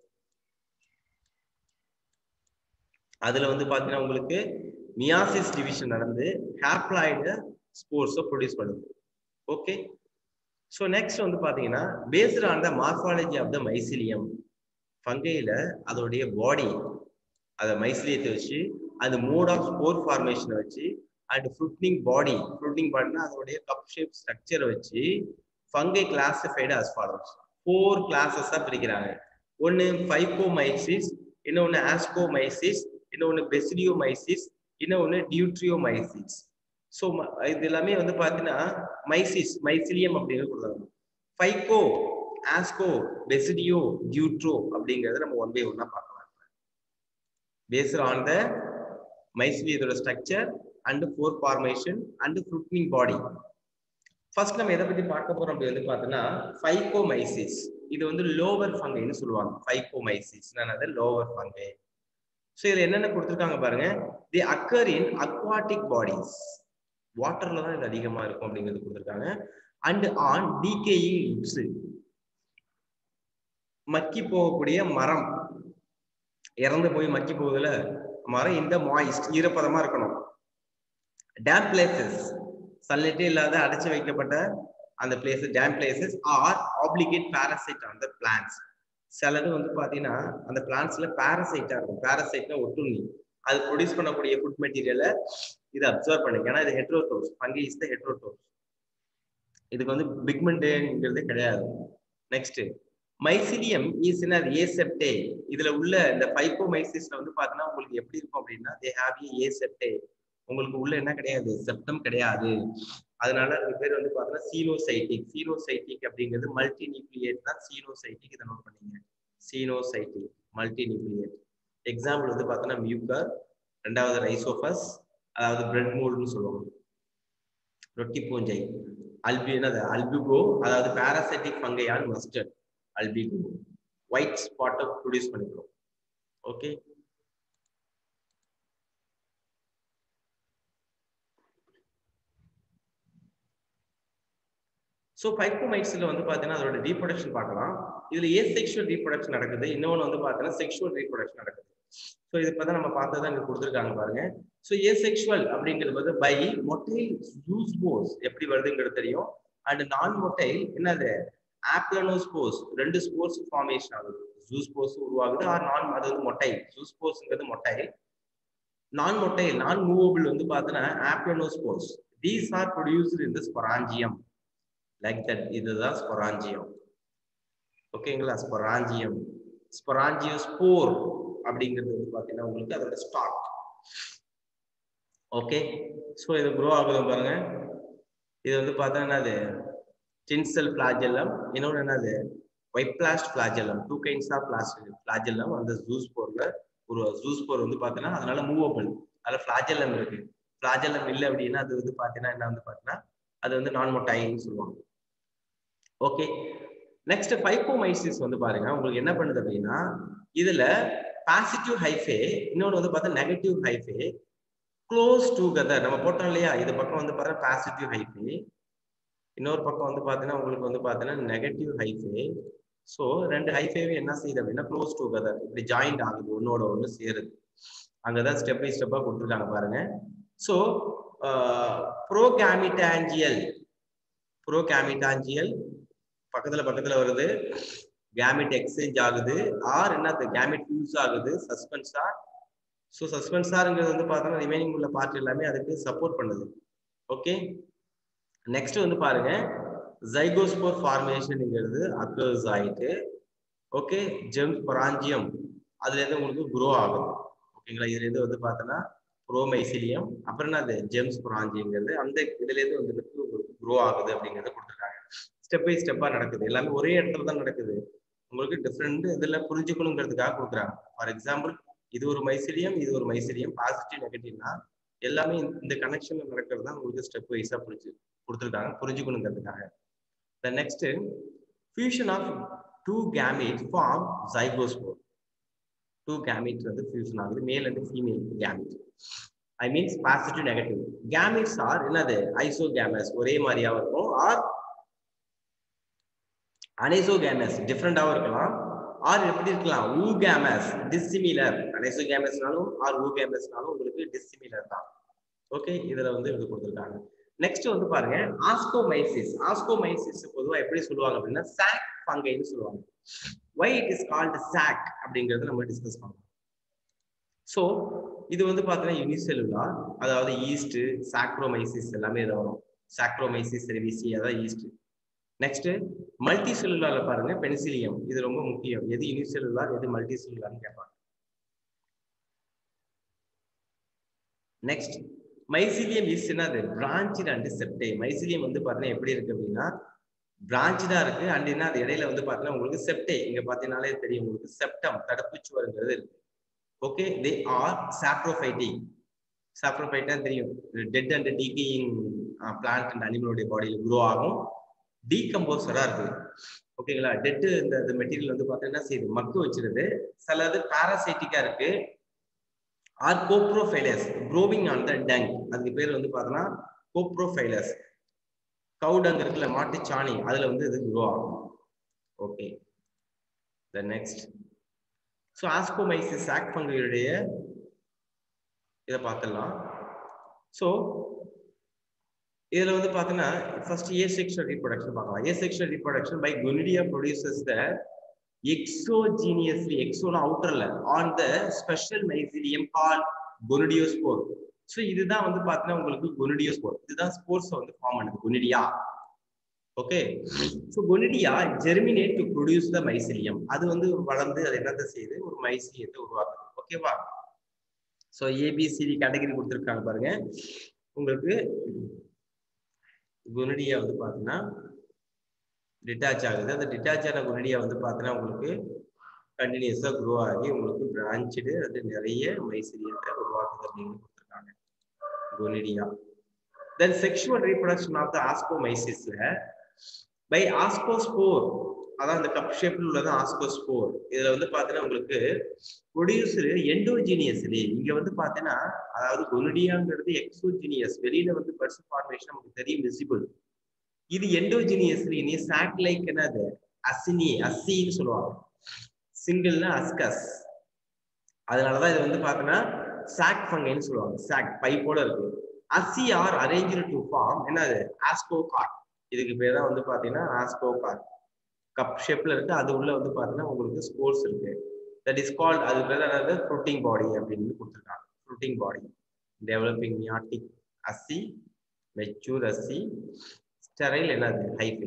அதுல வந்து பாத்தீங்கன்னா உங்களுக்கு மியாசிஸ் டிவிஷன் நடந்து ஹாப்ளாய்டு ஸ்போர்ஸை ப்ரொடியூஸ் பண்ணுது ஓகே ஸோ நெக்ஸ்ட் வந்து பாத்தீங்கன்னா based on the morphology of the mycelium ஃபங்கையில அதோடைய பாடி அதை மைசிலியத்தை வச்சு அது மோட் ஆஃப் ஸ்போர் ஃபார்மேஷனை வச்சு அண்ட் ஃப்ரூட்னிங் பாடி ஃப்ரூட்னிங் பாடினா அதோடைய கப் ஷேப் ஸ்ட்ரக்சரை வச்சு fungi classified as follows four கிளாஸஸாக பிரிக்கிறாங்க ஒன்று ஃபைப்போமைசிஸ் இன்னொன்று ஆஸ்கோமைசிஸ் இன்னொன்று பெசிடியோமைசிஸ் இன்னொன்று டியூட்ரியோமைசிஸ் ஸோ இது எல்லாமே வந்து பார்த்தீங்கன்னா மைசிஸ் மைசிலியம் அப்படின்னு கொடுக்குறாங்க ஃபைக்கோ ஆஸ்கோ பெசிடியோ டியூட்ரோ அப்படிங்கிறத நம்ம ஒன் பை ஒன்னா பார்க்கலாம் பேஸ்ட் ஆன் த மைசிலியத்தோட structure and four formation and fruiting body first நம்ம எதை பத்தி பார்க்க போறோம் அப்படி வந்து பார்த்தோன்னா ஃபைகோமைசிஸ் இது வந்து லோவர் ஃபங்கைன்னு சொல்லுவாங்க ஃபைகோமைசிஸ் அது லோவர் ஃபங்கை ஸோ இதுல என்னென்ன கொடுத்துருக்காங்க பாருங்க they occur in aquatic bodies வாட்டர்ல தான் இது அதிகமா இருக்கும் அப்படிங்கிறது கொடுத்துருக்காங்க அண்ட் ஆன் டிகேயிங் லிப்ஸ் மக்கி போகக்கூடிய மரம் இறந்து போய் மக்கி போகுதுல மரம் இந்த மாய்ஸ்ட் ஈரப்பதமா இருக்கணும் டேம் பிளேசஸ் சன்லைட்டே இல்லாத அடைச்சு வைக்கப்பட்ட அந்த places damp places are obligate parasite on the plants சிலது வந்து பாத்தீங்கன்னா அந்த பிளான்ஸ்ல பாரசைட்டா இருக்கும் பாரசைட்னா ஒட்டுண்ணி அது ப்ரொடியூஸ் பண்ணக்கூடிய ஃபுட் மெட்டீரியலை இது அப்சர்வ் பண்ணுங்க ஏன்னா இது ஹெட்ரோடோஸ் ஃபங்கி இஸ் த ஹெட்ரோடோஸ் இதுக்கு வந்து பிக்மெண்ட்டுங்கிறதே கிடையாது next mycelium is in aseptate இதுல உள்ள இந்த ஃபைகோமைசிஸ்ல வந்து பாத்தீங்கன்னா உங்களுக்கு எப்படி இருக்கும் அப்படின்னா தே ஹாவ் ஏ ஏசெப்டே உங்களுக்கு உள்ள என்ன கிடையாது செப்டம் கிடையாது அதனால அது பேர் வந்து பாத்தீங்கன்னா சீனோசைட்டிக் சீனோசைட்டிக் அப்படிங்கிறது மல்டி நியூக்ளியேட் தான் சீனோசைட்டிக் இதை நோட் பண்ணீங்க சீனோசைட்டிக் மல்டி நியூக்ளியேட் எக்ஸாம்பிள் வந்து பாத்தீங்கன்னா மியூக்கர் ரெண்டாவது ரைசோபஸ் அதாவது பிரெட் மோல்டுன்னு சொல்லுவாங்க ரொட்டி பூஞ்சை அல்பி என்னது அல்பிகோ அதாவது பாராசைட்டிக் ஃபங்கையால் மஸ்டர்ட் அல்பிகோ ஒயிட் ஸ்பாட்டை ப்ரொடியூஸ் பண்ணிக்கிறோம் ஓகே ஸோ ஃபைக்கோமைட்ஸில் வந்து பார்த்தீங்கன்னா அதோட ரீப்ரொடக்ஷன் பார்க்கலாம் இதில் ஏ செக்ஷுவல் ரீப்ரொடக்ஷன் நடக்குது இன்னொன்று வந்து பார்த்தீங்கன்னா செக்ஷுவல் ரீப்ரொடக்ஷன் நடக்குது ஸோ இது இப்போ தான் நம்ம பார்த்ததான் இங்கே கொடுத்துருக்காங்க பாருங்க ஸோ ஏ செக்ஷுவல் அப்படிங்கிறது வந்து பை மொட்டைல் ஜூஸ்போஸ் எப்படி வருதுங்கிறது தெரியும் அண்ட் நான் மொட்டைல் என்னது ஆப்ளனோஸ்போஸ் ரெண்டு ஸ்போர்ஸ் ஃபார்மேஷன் ஆகுது ஜூஸ்போஸ் உருவாகுது ஆர் நான் அது வந்து மொட்டை ஜூஸ்போஸ்ங்கிறது மொட்டை நான் மொட்டை நான் மூவபிள் வந்து பார்த்தீங்கன்னா aplanospores these are produced in the sporangium like that இதுதான் ஸ்பொராஞ்சியம் ஓகேங்களா ஸ்பொராஞ்சியம் ஸ்பொராஞ்சியோஸ்போர் அப்படிங்கிறது வந்து பார்த்தீங்கன்னா உங்களுக்கு அதோட ஸ்டாக் ஓகே ஸோ இது க்ரோ ஆகுது பாருங்க இது வந்து பார்த்தா அது டின்செல் பிளாஜெல்லம் இன்னொன்று என்னது whiplash flagellum two kinds of பிளாஸ்ட் பிளாஜெல்லம் அந்த ஜூஸ் போர்ல ஒரு ஜூஸ் போர் வந்து பார்த்தீங்கன்னா அதனால மூவபிள் அதில் பிளாஜெல்லம் இருக்கு பிளாஜெல்லம் இல்லை அப்படின்னா அது வந்து பார்த்தீங்கன்னா என்ன வந்து பார்த்தீங்கன்னா அது வந்து நான் மொட்டைன்னு சொல்லுவாங்க ஓகே நெக்ஸ்ட் பைப்போமைசிஸ் வந்து பாருங்க உங்களுக்கு என்ன பண்ணுது அப்படின்னா இதுல பாசிட்டிவ் ஹைஃபே இன்னொன்று வந்து பார்த்தா நெகட்டிவ் ஹைஃபே க்ளோஸ் டுகெதர் நம்ம போட்டோம் இல்லையா இது பக்கம் வந்து பார்த்தா பாசிட்டிவ் ஹைஃபே இன்னொரு பக்கம் வந்து பார்த்தீங்கன்னா உங்களுக்கு வந்து பார்த்தீங்கன்னா நெகட்டிவ் ஹைஃபே ஸோ ரெண்டு ஹைஃபேவே என்ன செய்யுது அப்படின்னா க்ளோஸ் டுகெதர் இப்படி ஜாயிண்ட் ஆகுது ஒன்னோட ஒன்று சேருது அங்கதான் ஸ்டெப் பை ஸ்டெப்பா கொடுத்துருக்காங்க பாருங்க ஸோ ப்ரோகேமிட்டாஞ்சியல் ப்ரோகேமிட்டாஞ்சியல் பக்கத்துல பக்கத்துல வருது கேமிட் எக்ஸ்சேஞ்ச் ஆகுது ஆர் என்னது கேமிட் யூஸ் ஆகுது சஸ்பென்ஸா ஸோ சஸ்பென்ஸாருங்கிறது வந்து பார்த்தோம்னா ரிமைனிங் உள்ள பார்ட் எல்லாமே அதுக்கு சப்போர்ட் பண்ணுது ஓகே நெக்ஸ்ட் வந்து பாருங்க ஜைகோஸ்போர் ஃபார்மேஷன்ங்கிறது அக்கர்ஸ் ஆயிட்டு ஓகே ஜெம் பராஞ்சியம் அதுல இருந்து உங்களுக்கு குரோ ஆகுது ஓகேங்களா இதுல இருந்து வந்து பார்த்தோன்னா ப்ரோமைசிலியம் அப்புறம் என்னது ஜெம்ஸ் புராஞ்சிங்கிறது அந்த இதுல இருந்து வந்து உங்களுக்கு குரோ ஆகுது அப்படிங்கறத கொடுத்துருக்காங்க ஸ்டெப் பை ஸ்டெப்பா நடக்குது எல்லாமே ஒரே இடத்துல தான் நடக்குது உங்களுக்கு டிஃப்ரெண்ட் இதுல புரிஞ்சுக்கணுங்கிறதுக்காக கொடுக்குறாங்க ஃபார் எக்ஸாம்பிள் இது ஒரு மைசிலியம் இது ஒரு மைசிலியம் பாசிட்டிவ் நெகட்டிவ்னா எல்லாமே இந்த கனெக்ஷன்ல நடக்கிறது தான் உங்களுக்கு ஸ்டெப் வைஸா புரிஞ்சு கொடுத்துருக்காங்க புரிஞ்சுக்கணுங்கிறதுக்காக the next fusion of two gamete form zygospore two gametes வந்து ஃபியூஷன் ஆகுது male and female gamete I means positive negative gametes are என்னது ஐசோ கேமஸ் ஒரே மாதிரியா இருக்கும் ஆர் அனைசோ கேமஸ் டிஃப்ரெண்டாகவும் இருக்கலாம் ஆர் எப்படி இருக்கலாம் ஊ கேமஸ் டிஸ்சிமிலர் அனைசோ கேமஸ்னாலும் ஆர் ஊ கேமஸ்னாலும் உங்களுக்கு டிஸ்சிமிலர் தான் ஓகே இதுல வந்து இது கொடுத்துருக்காங்க நெக்ஸ்ட் வந்து பாருங்க ஆஸ்கோமைசிஸ் ஆஸ்கோமைசிஸ் பொதுவா எப்படி சொல்லுவாங்க அப்படின்னா சாக் ஃபங்கைன்னு சொல்லுவாங்க why it is called sac அப்படிங்கறத நம்ம டிஸ்கஸ் பண்ணலாம் ஸோ இது வந்து பார்த்தீங்கன்னா யூனிசெல்லுலார் அதாவது ஈஸ்ட் சாக்ரோமைசிஸ் எல்லாமே இதில் வரும் சாக்ரோமைசிஸ் செர்விசி அதாவது ஈஸ்ட் நெக்ஸ்ட் மல்டி செல்லுலார்ல பாருங்க பென்சிலியம் இது ரொம்ப முக்கியம் எது யூனிசெல்லுலார் எது மல்டி செல்லுலார்னு கேட்பாங்க நெக்ஸ்ட் மைசிலியம் இஸ் என்னது பிரான்ச் அண்ட் செப்டே மைசிலியம் வந்து பார்த்தீங்கன்னா எப்படி இருக்கு அப்படின்னா பிரான்ச் தான் இருக்கு அண்ட் என்ன அது இடையில வந்து பார்த்தீங்கன்னா உங்களுக்கு செப்டே இங்க பார்த்தீங்கன்னாலே தெரியும் உங்களுக்கு செப்டம் தடுப்புச்சுவருங்கிறது இருக்கு ஓகே தே ஆர் சாப்ரோஃபைட்டிங் சாப்ரோஃபைட்டா தெரியும் dead and decaying plant and அனிமலுடைய பாடியில் க்ரோ ஆகும் டீகம்போசரா இருக்கு ஓகேங்களா டெட்டு இந்த மெட்டீரியல் வந்து பார்த்தீங்கன்னா செய்யுது மக்கு வச்சிருது சிலது பாராசைட்டிக்கா இருக்கு or coprophilous growing on the dung அதுக்கு பேர் வந்து பார்த்தோன்னா கோப்ரோஃபைலஸ் கவுடங் இருக்குல்ல மாட்டு சாணி அதுல வந்து இது க்ரோ ஆகும் okay the next so ascomycetes sac ஃபங்குடைய இதை பார்த்துடலாம் ஸோ இதுல வந்து பார்த்தீங்கன்னா ஃபர்ஸ்ட் ஏ செக்ஷுவல் ரீப்ரொடக்ஷன் பார்க்கலாம் asexual reproduction by conidia produces the exogenously எக்ஸோனா அவுட்டர்ல on the special mycelium call conidiospore so இதுதான் வந்து பார்த்தீங்கன்னா உங்களுக்கு கொனிடியோஸ்போர் இதுதான் ஸ்போர்ட்ஸ் வந்து ஃபார்ம் பண்ணுது conidia okay so conidia germinate to produce the mycelium அது வந்து வளர்ந்து அது என்னத்தை செய்யுது ஒரு மைசிலியத்தை உருவாக்குது ஓகேவா ஸோ ஏபிசிடி கேட்டகரி கொடுத்துருக்காங்க பாருங்க உங்களுக்கு குனிடியா வந்து பார்த்தீங்கன்னா டிட்டாச் ஆகுது அந்த டிட்டாச் ஆன குனிடியா வந்து பார்த்தீங்கன்னா உங்களுக்கு கண்டினியூஸாக க்ரோ ஆகி உங்களுக்கு பிரான்ச்சு அது நிறைய மைசிலியத்தை உருவாக்குது அப்படின்னு கொடுத்துருக்காங்க conidia then sexual reproduction of the ஆஸ்கோமைசிஸ்ல பை ஆஸ்கோஸ்போர் அதான் இந்த கப் ஷேப்ல உள்ளது ஆஸ்கோஸ்போர் இதுல வந்து பாத்தீங்கன்னா உங்களுக்கு ப்ரொடியூசர் எண்டோஜீனியஸ்லி இங்க வந்து பாத்தீங்கன்னா அதாவது கொனிடியாங்கிறது எக்ஸோஜீனியஸ் வெளியில வந்து பர்ஸ் ஃபார்மேஷன் நமக்கு தெரியும் விசிபிள் இது எண்டோஜீனியஸ்லி நீ சாக் லைக் என்னது அசினி அசின்னு சொல்லுவாங்க சிங்கிள்னா அஸ்கஸ் அதனாலதான் இது வந்து பாத்தீங்கன்னா சாக் ஃபங்கைன்னு சொல்லுவாங்க சாக் பைப்போட இருக்கு அசி ஆர் அரேஞ்சு டு ஃபார்ம் என்னது ஆஸ்கோ கார் இதுக்கு பேர் தான் வந்து பாத்தீங்கன்னா ஆஸ்கோ கார் கப் ஷேப்ல இருக்கு அது உள்ள வந்து பாத்தீங்கன்னா உங்களுக்கு ஸ்போர்ட்ஸ் இருக்கு தட் இஸ் கால்ட் அது பேர் என்னது ஃப்ரூட்டிங் பாடி அப்படின்னு கொடுத்துருக்காங்க fruiting body developing meiotic asci mature asci sterile என்னது ஹைஃபை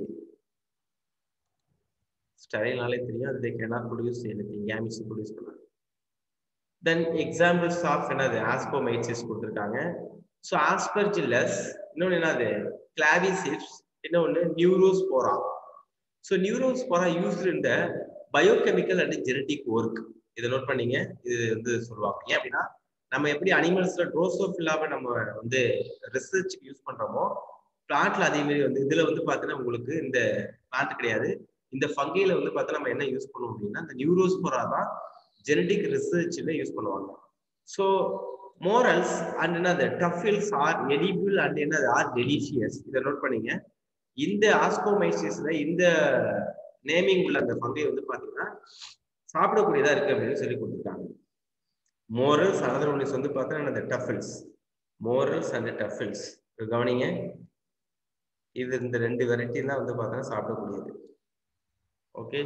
ஸ்டெரைல்னாலே தெரியும் அது they cannot produce anything gametes produce பண்ணாங்க தென் எக்ஸாம்பிள்ஸ் ஆஃப் என்னது ஆஸ்கோமைசிஸ் கொடுத்துருக்காங்க ஸோ ஆஸ்பர்ஜில்லஸ் இன்னொன்று என்னது கிளாவிசிப்ஸ் இன்னொன்று நியூரோஸ்போரா ஸோ நியூரோஸ்போரா யூஸ்டு இந்த பயோகெமிக்கல் அண்ட் ஜெனட்டிக் ஒர்க் இதை நோட் பண்ணீங்க இது வந்து சொல்லுவாங்க ஏன் அப்படின்னா நம்ம எப்படி அனிமல்ஸ்ல ட்ரோசோஃபில்லாவை நம்ம வந்து ரிசர்ச்சுக்கு யூஸ் பண்றோமோ பிளான்ட்ல அதே மாதிரி வந்து இதுல வந்து பாத்தீங்கன்னா உங்களுக்கு இந்த பிளான்ட் கிடையாது இந்த ஃபங்கையில வந்து பார்த்தா நம்ம என்ன யூஸ் பண்ணுவோம் அப்படின்னா இந்த நியூரோஸ்போரா தான் ஜெனட்டிக் ரிசர்ச்ல யூஸ் பண்ணுவாங்க ஸோ மோரல்ஸ் அண்ட் என்னது டஃபில்ஸ் ஆர் எடிபிள் அண்ட் என்னது ஆர் டெலிஷியஸ் இதை நோட் பண்ணீங்க இந்த ஆஸ்கோமைசிஸ்ல இந்த நேமிங் உள்ள அந்த ஃபங்கை வந்து பாத்தீங்கன்னா சாப்பிடக்கூடியதா இருக்கு அப்படின்னு சொல்லி கொடுத்துருக்காங்க மோரல்ஸ் அனதர் ஒன்ஸ் வந்து பார்த்தீங்கன்னா அந்த டஃபில்ஸ் மோரல்ஸ் அண்ட் டஃபில்ஸ் கவனிங்க இது இந்த ரெண்டு வெரைட்டி தான் வந்து பார்த்தீங்கன்னா சாப்பிடக்கூடியது ஓகே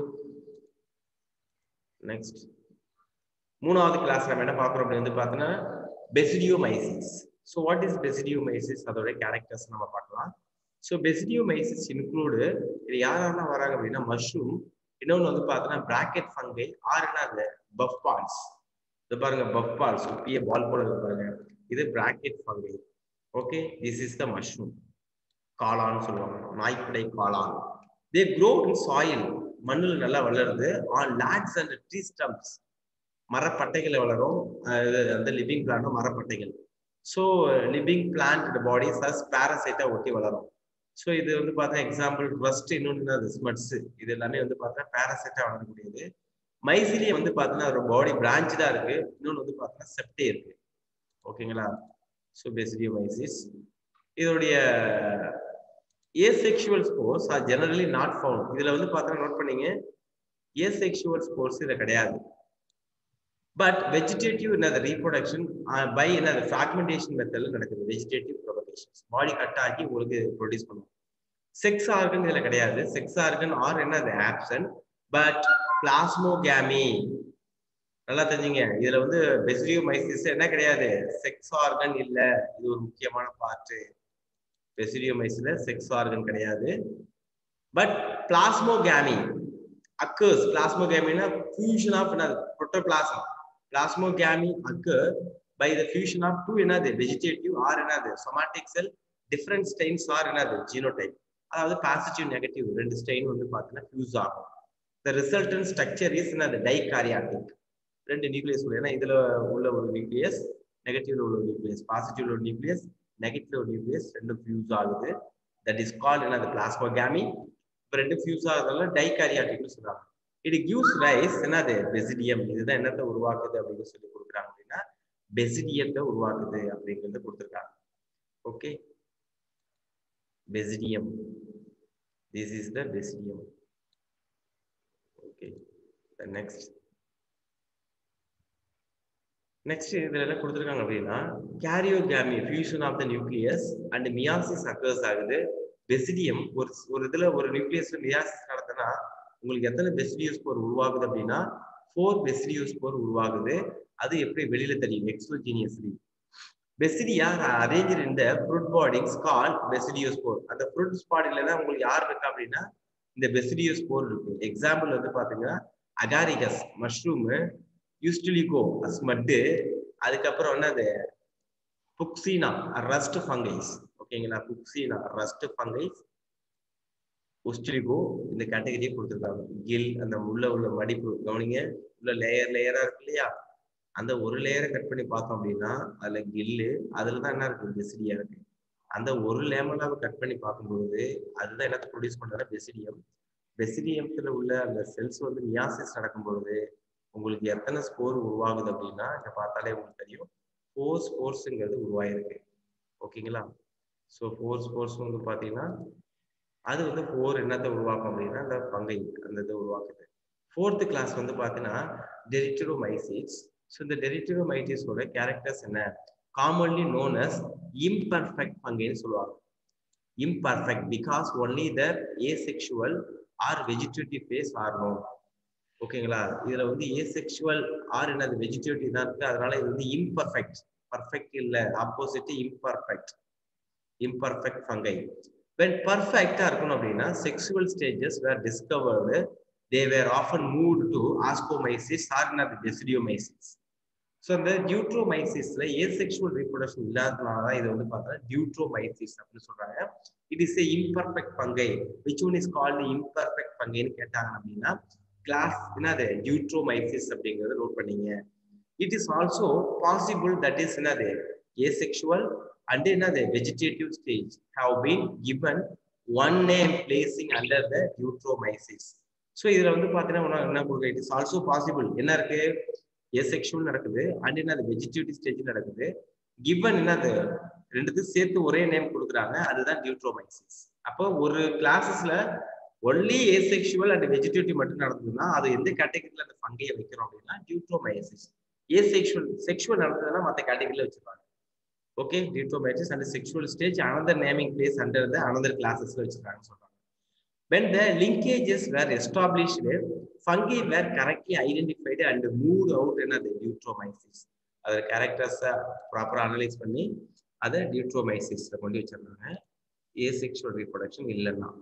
நெக்ஸ்ட் மூணாவது கிளாஸ் நம்ம என்ன பார்க்குறோம் அப்படின்னு வந்து பார்த்தீங்கன்னா basidiomycetes so what is basidiomycetes அதோட கேரக்டர்ஸ் நம்ம பார்க்கலாம் ஸோ பெசிடியோமைசிஸ் இன்க்ளூடு இது யாரெல்லாம் வராங்க அப்படின்னா மஷ்ரூம் இன்னொன்று வந்து பார்த்தீங்கன்னா பிராக்கெட் ஃபங்கை ஆர் என்ன அந்த பஃப் பால்ஸ் இது பாருங்க பஃப் பால்ஸ் உப்பிய பால் போல இருக்கு பாருங்க இது bracket fungi okay this is the mushroom காளான்னு சொல்லுவாங்க நாய்க்குடை காளான் தே க்ரோ இன் சாயில் மண்ணில் நல்லா வளருது on logs and tree stumps மரப்பட்டைகளை வளரும் அந்த லிவிங் பிளான்ட் மரப்பட்டைகள் ஸோ லிவிங் பிளான்ட் பாடிஸ் அஸ் பேரசைட்டா ஒட்டி வளரும் ஸோ இது வந்து பார்த்தா எக்ஸாம்பிள் ரஸ்ட் இன்னொன்று அது ஸ்மட்ஸ் இது எல்லாமே வந்து பார்த்தா பேரசைட்டா வளரக்கூடியது மைசிலியம் வந்து பார்த்தீங்கன்னா ஒரு பாடி பிரான்ச் தான் இருக்கு இன்னொன்று வந்து பார்த்தீங்கன்னா செப்டே இருக்கு ஓகேங்களா ஸோ பெசிடியோ மைசிஸ் இதோடைய asexual spores are generally not found இதுல வந்து பார்த்தா நோட் பண்ணீங்க ஏசெக்சுவல் ஸ்போர்ட்ஸ் இதுல கிடையாது பட் வெஜிடேட்டிவ் என்னது ரீப்ரொடக்ஷன் பை என்னது ஃபிராக்மெண்டேஷன் மெத்தட்ல நடக்குது வெஜிடேட்டிவ் ப்ரொபகேஷன்ஸ் பாடி கட் ஆகி உங்களுக்கு ப்ரொடியூஸ் பண்ணும் செக்ஸ் ஆர்கன் இதுல கிடையாது செக்ஸ் ஆர்கன் ஆர் என்னது ஆப்சன்ட் பட் பிளாஸ்மோகேமி நல்லா தெரிஞ்சுங்க இதுல வந்து பெசிலியோமைசிஸ் என்ன கிடையாது செக்ஸ் ஆர்கன் இல்ல இது ஒரு முக்கியமான பார்ட்டு பெசிலியோமைசிஸ்ல செக்ஸ் ஆர்கன் கிடையாது பட் பிளாஸ்மோகேமி அக்கர்ஸ் பிளாஸ்மோகேமினா ஃபியூஷன் ஆஃப் என்னது protoplasm plasmogamy occur by the fusion of two என்னது வெஜிடேட்டிவ் ஆர் என்னது somatic cell different strains or என்னது ஜீனோடைப் அதாவது பாசிட்டிவ் நெகட்டிவ் ரெண்டு ஸ்டெயின் வந்து பார்த்தீங்கன்னா ஃபியூஸ் ஆகும் த ரிசல்டன் ஸ்ட்ரக்சர் இஸ் என்னது டைகாரியாட்டிக் ரெண்டு நியூக்ளியஸ் உள்ள ஏன்னா இதுல உள்ள ஒரு நியூக்ளியஸ் நெகட்டிவ்ல உள்ள நியூக்ளியஸ் பாசிட்டிவ்ல ஒரு நியூக்ளியஸ் நெகட்டிவ்ல ஒரு நியூக்ளியஸ் ரெண்டும் ஃபியூஸ் ஆகுது தட் இஸ் கால்ட் என்னது பிளாஸ்மோகேமி இப்போ ரெண்டு ஃபியூஸ் ஆகுறதால டைகாரியாட்டிக்னு சொல்றாங்க இது கிவ்ஸ் ரைஸ் என்னது பெசிடியம் இதுதான் என்னத்தை உருவாக்குது அப்படின்னு சொல்லி கொடுக்குறாங்க அப்படின்னா பெசிடியத்தை உருவாக்குது அப்படிங்கிறத கொடுத்துருக்காங்க okay basidium this is the basidium okay next next இதுல என்ன கொடுத்துருக்காங்க அப்படின்னா karyogamy fusion of the nucleus and meiosis occurs ஆகுது பெசிடியம் ஒரு ஒரு இதுல ஒரு நியூக்ளியஸ்ல மியாசிஸ் நடந்ததுன்னா உங்களுக்கு எத்தனை பெசிடியோ ஸ்போர் உருவாகுது அப்படின்னா ஃபோர் பெசிடியோ ஸ்போர் உருவாகுது அது எப்படி வெளியில தெரியும் எக்ஸோஜீனியஸ்லி பெசிடியா அரேஞ்ச் இந்த ஃப்ரூட் பாடிங்ஸ் கால் பெசிடியோஸ்போர் அந்த ஃப்ரூட் பாடியில தான் உங்களுக்கு யார் இருக்கா அப்படின்னா இந்த பெசிடியோஸ்போர் இருக்கு எக்ஸாம்பிள் வந்து பாத்தீங்கன்னா அகாரிகஸ் மஷ்ரூம் யூஸ்டுலிகோ ஸ்மட்டு அதுக்கப்புறம் வந்து அது புக்ஸீனா ரஸ்ட் ஃபங்கைஸ் ஓகேங்களா புக்ஸீனா ரஸ்ட் ஃபங்கைஸ் உஸ்டிலிகோ இந்த கேட்டகரியை கொடுத்துருக்காங்க கில் அந்த உள்ள உள்ள மடிப்பு கவனிங்க உள்ள லேயர் லேயரா இருக்கு இல்லையா அந்த ஒரு லேயரை கட் பண்ணி பார்த்தோம் அப்படின்னா அதுல கில்லு அதுல தான் என்ன இருக்கு பெசிடியா இருக்கு அந்த ஒரு லேமலாவை கட் பண்ணி பார்க்கும்போது அதுதான் என்னத்தை ப்ரொடியூஸ் பண்ற பெசிடியம் பெசிடியம்ல உள்ள அந்த செல்ஸ் வந்து மியாசிஸ் நடக்கும் பொழுது உங்களுக்கு எத்தனை ஸ்போர் உருவாகுது அப்படின்னா இங்க பார்த்தாலே உங்களுக்கு தெரியும் ஃபோர் ஸ்போர்ஸுங்கிறது உருவாயிருக்கு ஓகேங்களா ஸோ ஃபோர் ஸ்போர்ஸ் வந்து பார்த்தீங்கன்னா அது வந்து ஃபோர் என்னத்தை உருவாக்கும் அப்படின்னா அந்த பங்கை அந்த இதை உருவாக்குது ஃபோர்த்து கிளாஸ் வந்து பார்த்தீங்கன்னா டெரிட்டரோமைசிட்ஸ் ஸோ இந்த டெரிட்டரோமைட்டிஸோட கேரக்டர்ஸ் என்ன காமன்லி நோன் அஸ் இம்பர்ஃபெக்ட் பங்கைன்னு சொல்லுவாங்க imperfect because only the asexual or vegetative phase are no ஓகேங்களா இதுல வந்து ஏசெக்சுவல் ஆர் என்னது வெஜிடேட்டிவ் தான் இருக்கு அதனால இது வந்து இம்பர்ஃபெக்ட் பர்ஃபெக்ட் இல்ல opposite imperfect imperfect fungi when பர்ஃபெக்டா இருக்கணும் அப்படின்னா sexual stages were discovered they were often move to ascomycetes or என்னது டெசிடியோமைசிஸ் ஸோ அந்த டியூட்ரோமைசிஸ்ல ஏசெக்சுவல் ரீப்ரொடக்ஷன் இல்லாததுனால தான் இது வந்து பார்த்தா டியூட்ரோமைசிஸ் அப்படின்னு சொல்றாங்க it is a imperfect fungi which one is called imperfect பங்கைன்னு கேட்டாங்க அப்படின்னா கிளாஸ் என்னது டியூட்ரோமைசிஸ் அப்படிங்கறத நோட் பண்ணீங்க it is also possible that is என்னது ஏசெக்சுவல் அண்ட் என்னது vegetative stage have been given one name placing under the deuteromycetes so இதுல வந்து பாத்தீங்கன்னா என்ன கொடுக்க இட் இஸ் ஆல்சோ பாசிபிள் என்ன இருக்கு ஏசெக்சுவல் நடக்குது அண்ட் என்னது வெஜிடேட்டிவ் ஸ்டேஜ் நடக்குது கிவன் என்னது ரெண்டுத்துக்கும் சேர்த்து ஒரே நேம் கொடுக்குறாங்க அதுதான் டியூட்ரோமைசிஸ் அப்போ ஒரு கிளாஸஸ்ல ஒன்லி ஏசெக்சுவல் அண்ட் வெஜிடேட்டிவ் மட்டும் நடந்ததுன்னா அது எந்த கேட்டகரியில அந்த ஃபங்கையை வைக்கிறோம் அப்படின்னா டியூட்ரோமைசிஸ் ஏசெக்சுவல் செக்ஷுவல் நடந்ததுன்னா மற்ற கேட்டகரியில வச்சிருக்காங்க okay deuteromycetes and sexual stage another naming place under the another கிளாஸஸ்ல வச்சிருக்காங்க சொல்றாங்க when the linkages were established fungi were correctly identified and moved out என்னது டியூட்ரோமைசிஸ் அதோட கேரக்டர்ஸை ப்ராப்பரா அனலைஸ் பண்ணி அதை டியூட்ரோமைசிஸ்ல கொண்டு வச்சிருந்தாங்க ஏசெக்சுவல் ரீப்ரொடக்ஷன் இல்லைன்னா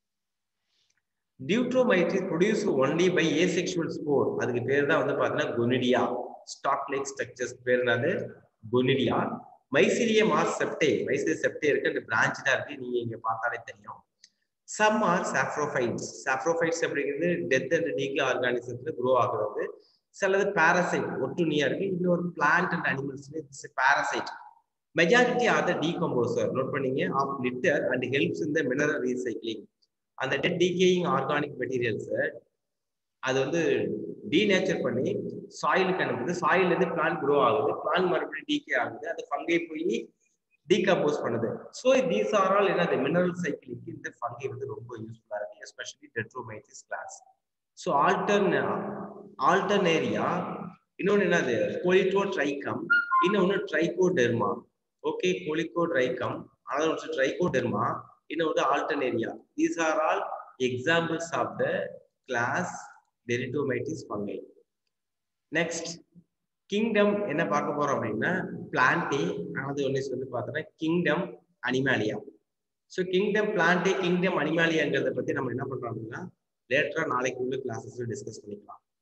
deuteromycetes produce only by asexual spore அதுக்கு பேர் தான் வந்து பார்த்தீங்கன்னா கொனிடியா ஸ்டாக் லைக் ஸ்ட்ரக்சர்ஸ் பேர் என்னது conidia mycelium are septate mycelia septate இருக்கு அந்த பிரான்ச் தான் இருக்கு நீங்க இங்க பார்த்தாலே தெரியும் சம் ஆர் சாப்ரோஃபைட்ஸ் சாப்ரோஃபைட்ஸ் அப்படிங்கிறது டெத் அண்ட் டீகே ஆர்கானிசத்துல க்ரோ ஆகுறது சிலது பாரசைட் ஒட்டுணியா இருக்கு இன்னொரு plant and animals parasite majority are the decomposer note பண்ணீங்க of litter and helps in the mineral recycling அந்த டெட் டீகேயிங் ஆர்கானிக் மெட்டீரியல்ஸை அது வந்து டீநேச்சர் பண்ணி சாயிலுக்கு அனுப்புது சாயில இருந்து பிளான் க்ரோ ஆகுது பிளான் மறுபடியும் டீகே ஆகுது அது ஃபங்கை போய் டீகம்போஸ் பண்ணுது ஸோ தீஸ் ஆர் ஆல் என்னது மினரல் சைக்கிளிங்க்கு இந்த ஃபங்கை வந்து ரொம்ப யூஸ்ஃபுல்லா இருக்கு எஸ்பெஷலி டெட்ரோமைசிஸ் கிளாஸ் ஸோ ஆல்டர்ன் ஆல்டர்னேரியா இன்னொன்று என்னது கோலிட்டோ ட்ரைகம் இன்னொன்று ட்ரைகோடெர்மா ஓகே கோலிகோ ட்ரைகம் அதாவது ட்ரைகோடெர்மா இன்னொன்று alternaria these are all examples of the class deuteromycetes fungi next kingdom என்ன பார்க்க போறோம் அப்படின்னா பிளான்டே அது ஒன்று வந்து பார்த்தோன்னா kingdom animalia so kingdom plantae kingdom அனிமாலியாங்கிறத பத்தி நம்ம என்ன பண்றோம் அப்படின்னா லேட்டரா நாளைக்கு உள்ள கிளாஸஸ் டிஸ்கஸ் பண்ணிக்கலாம்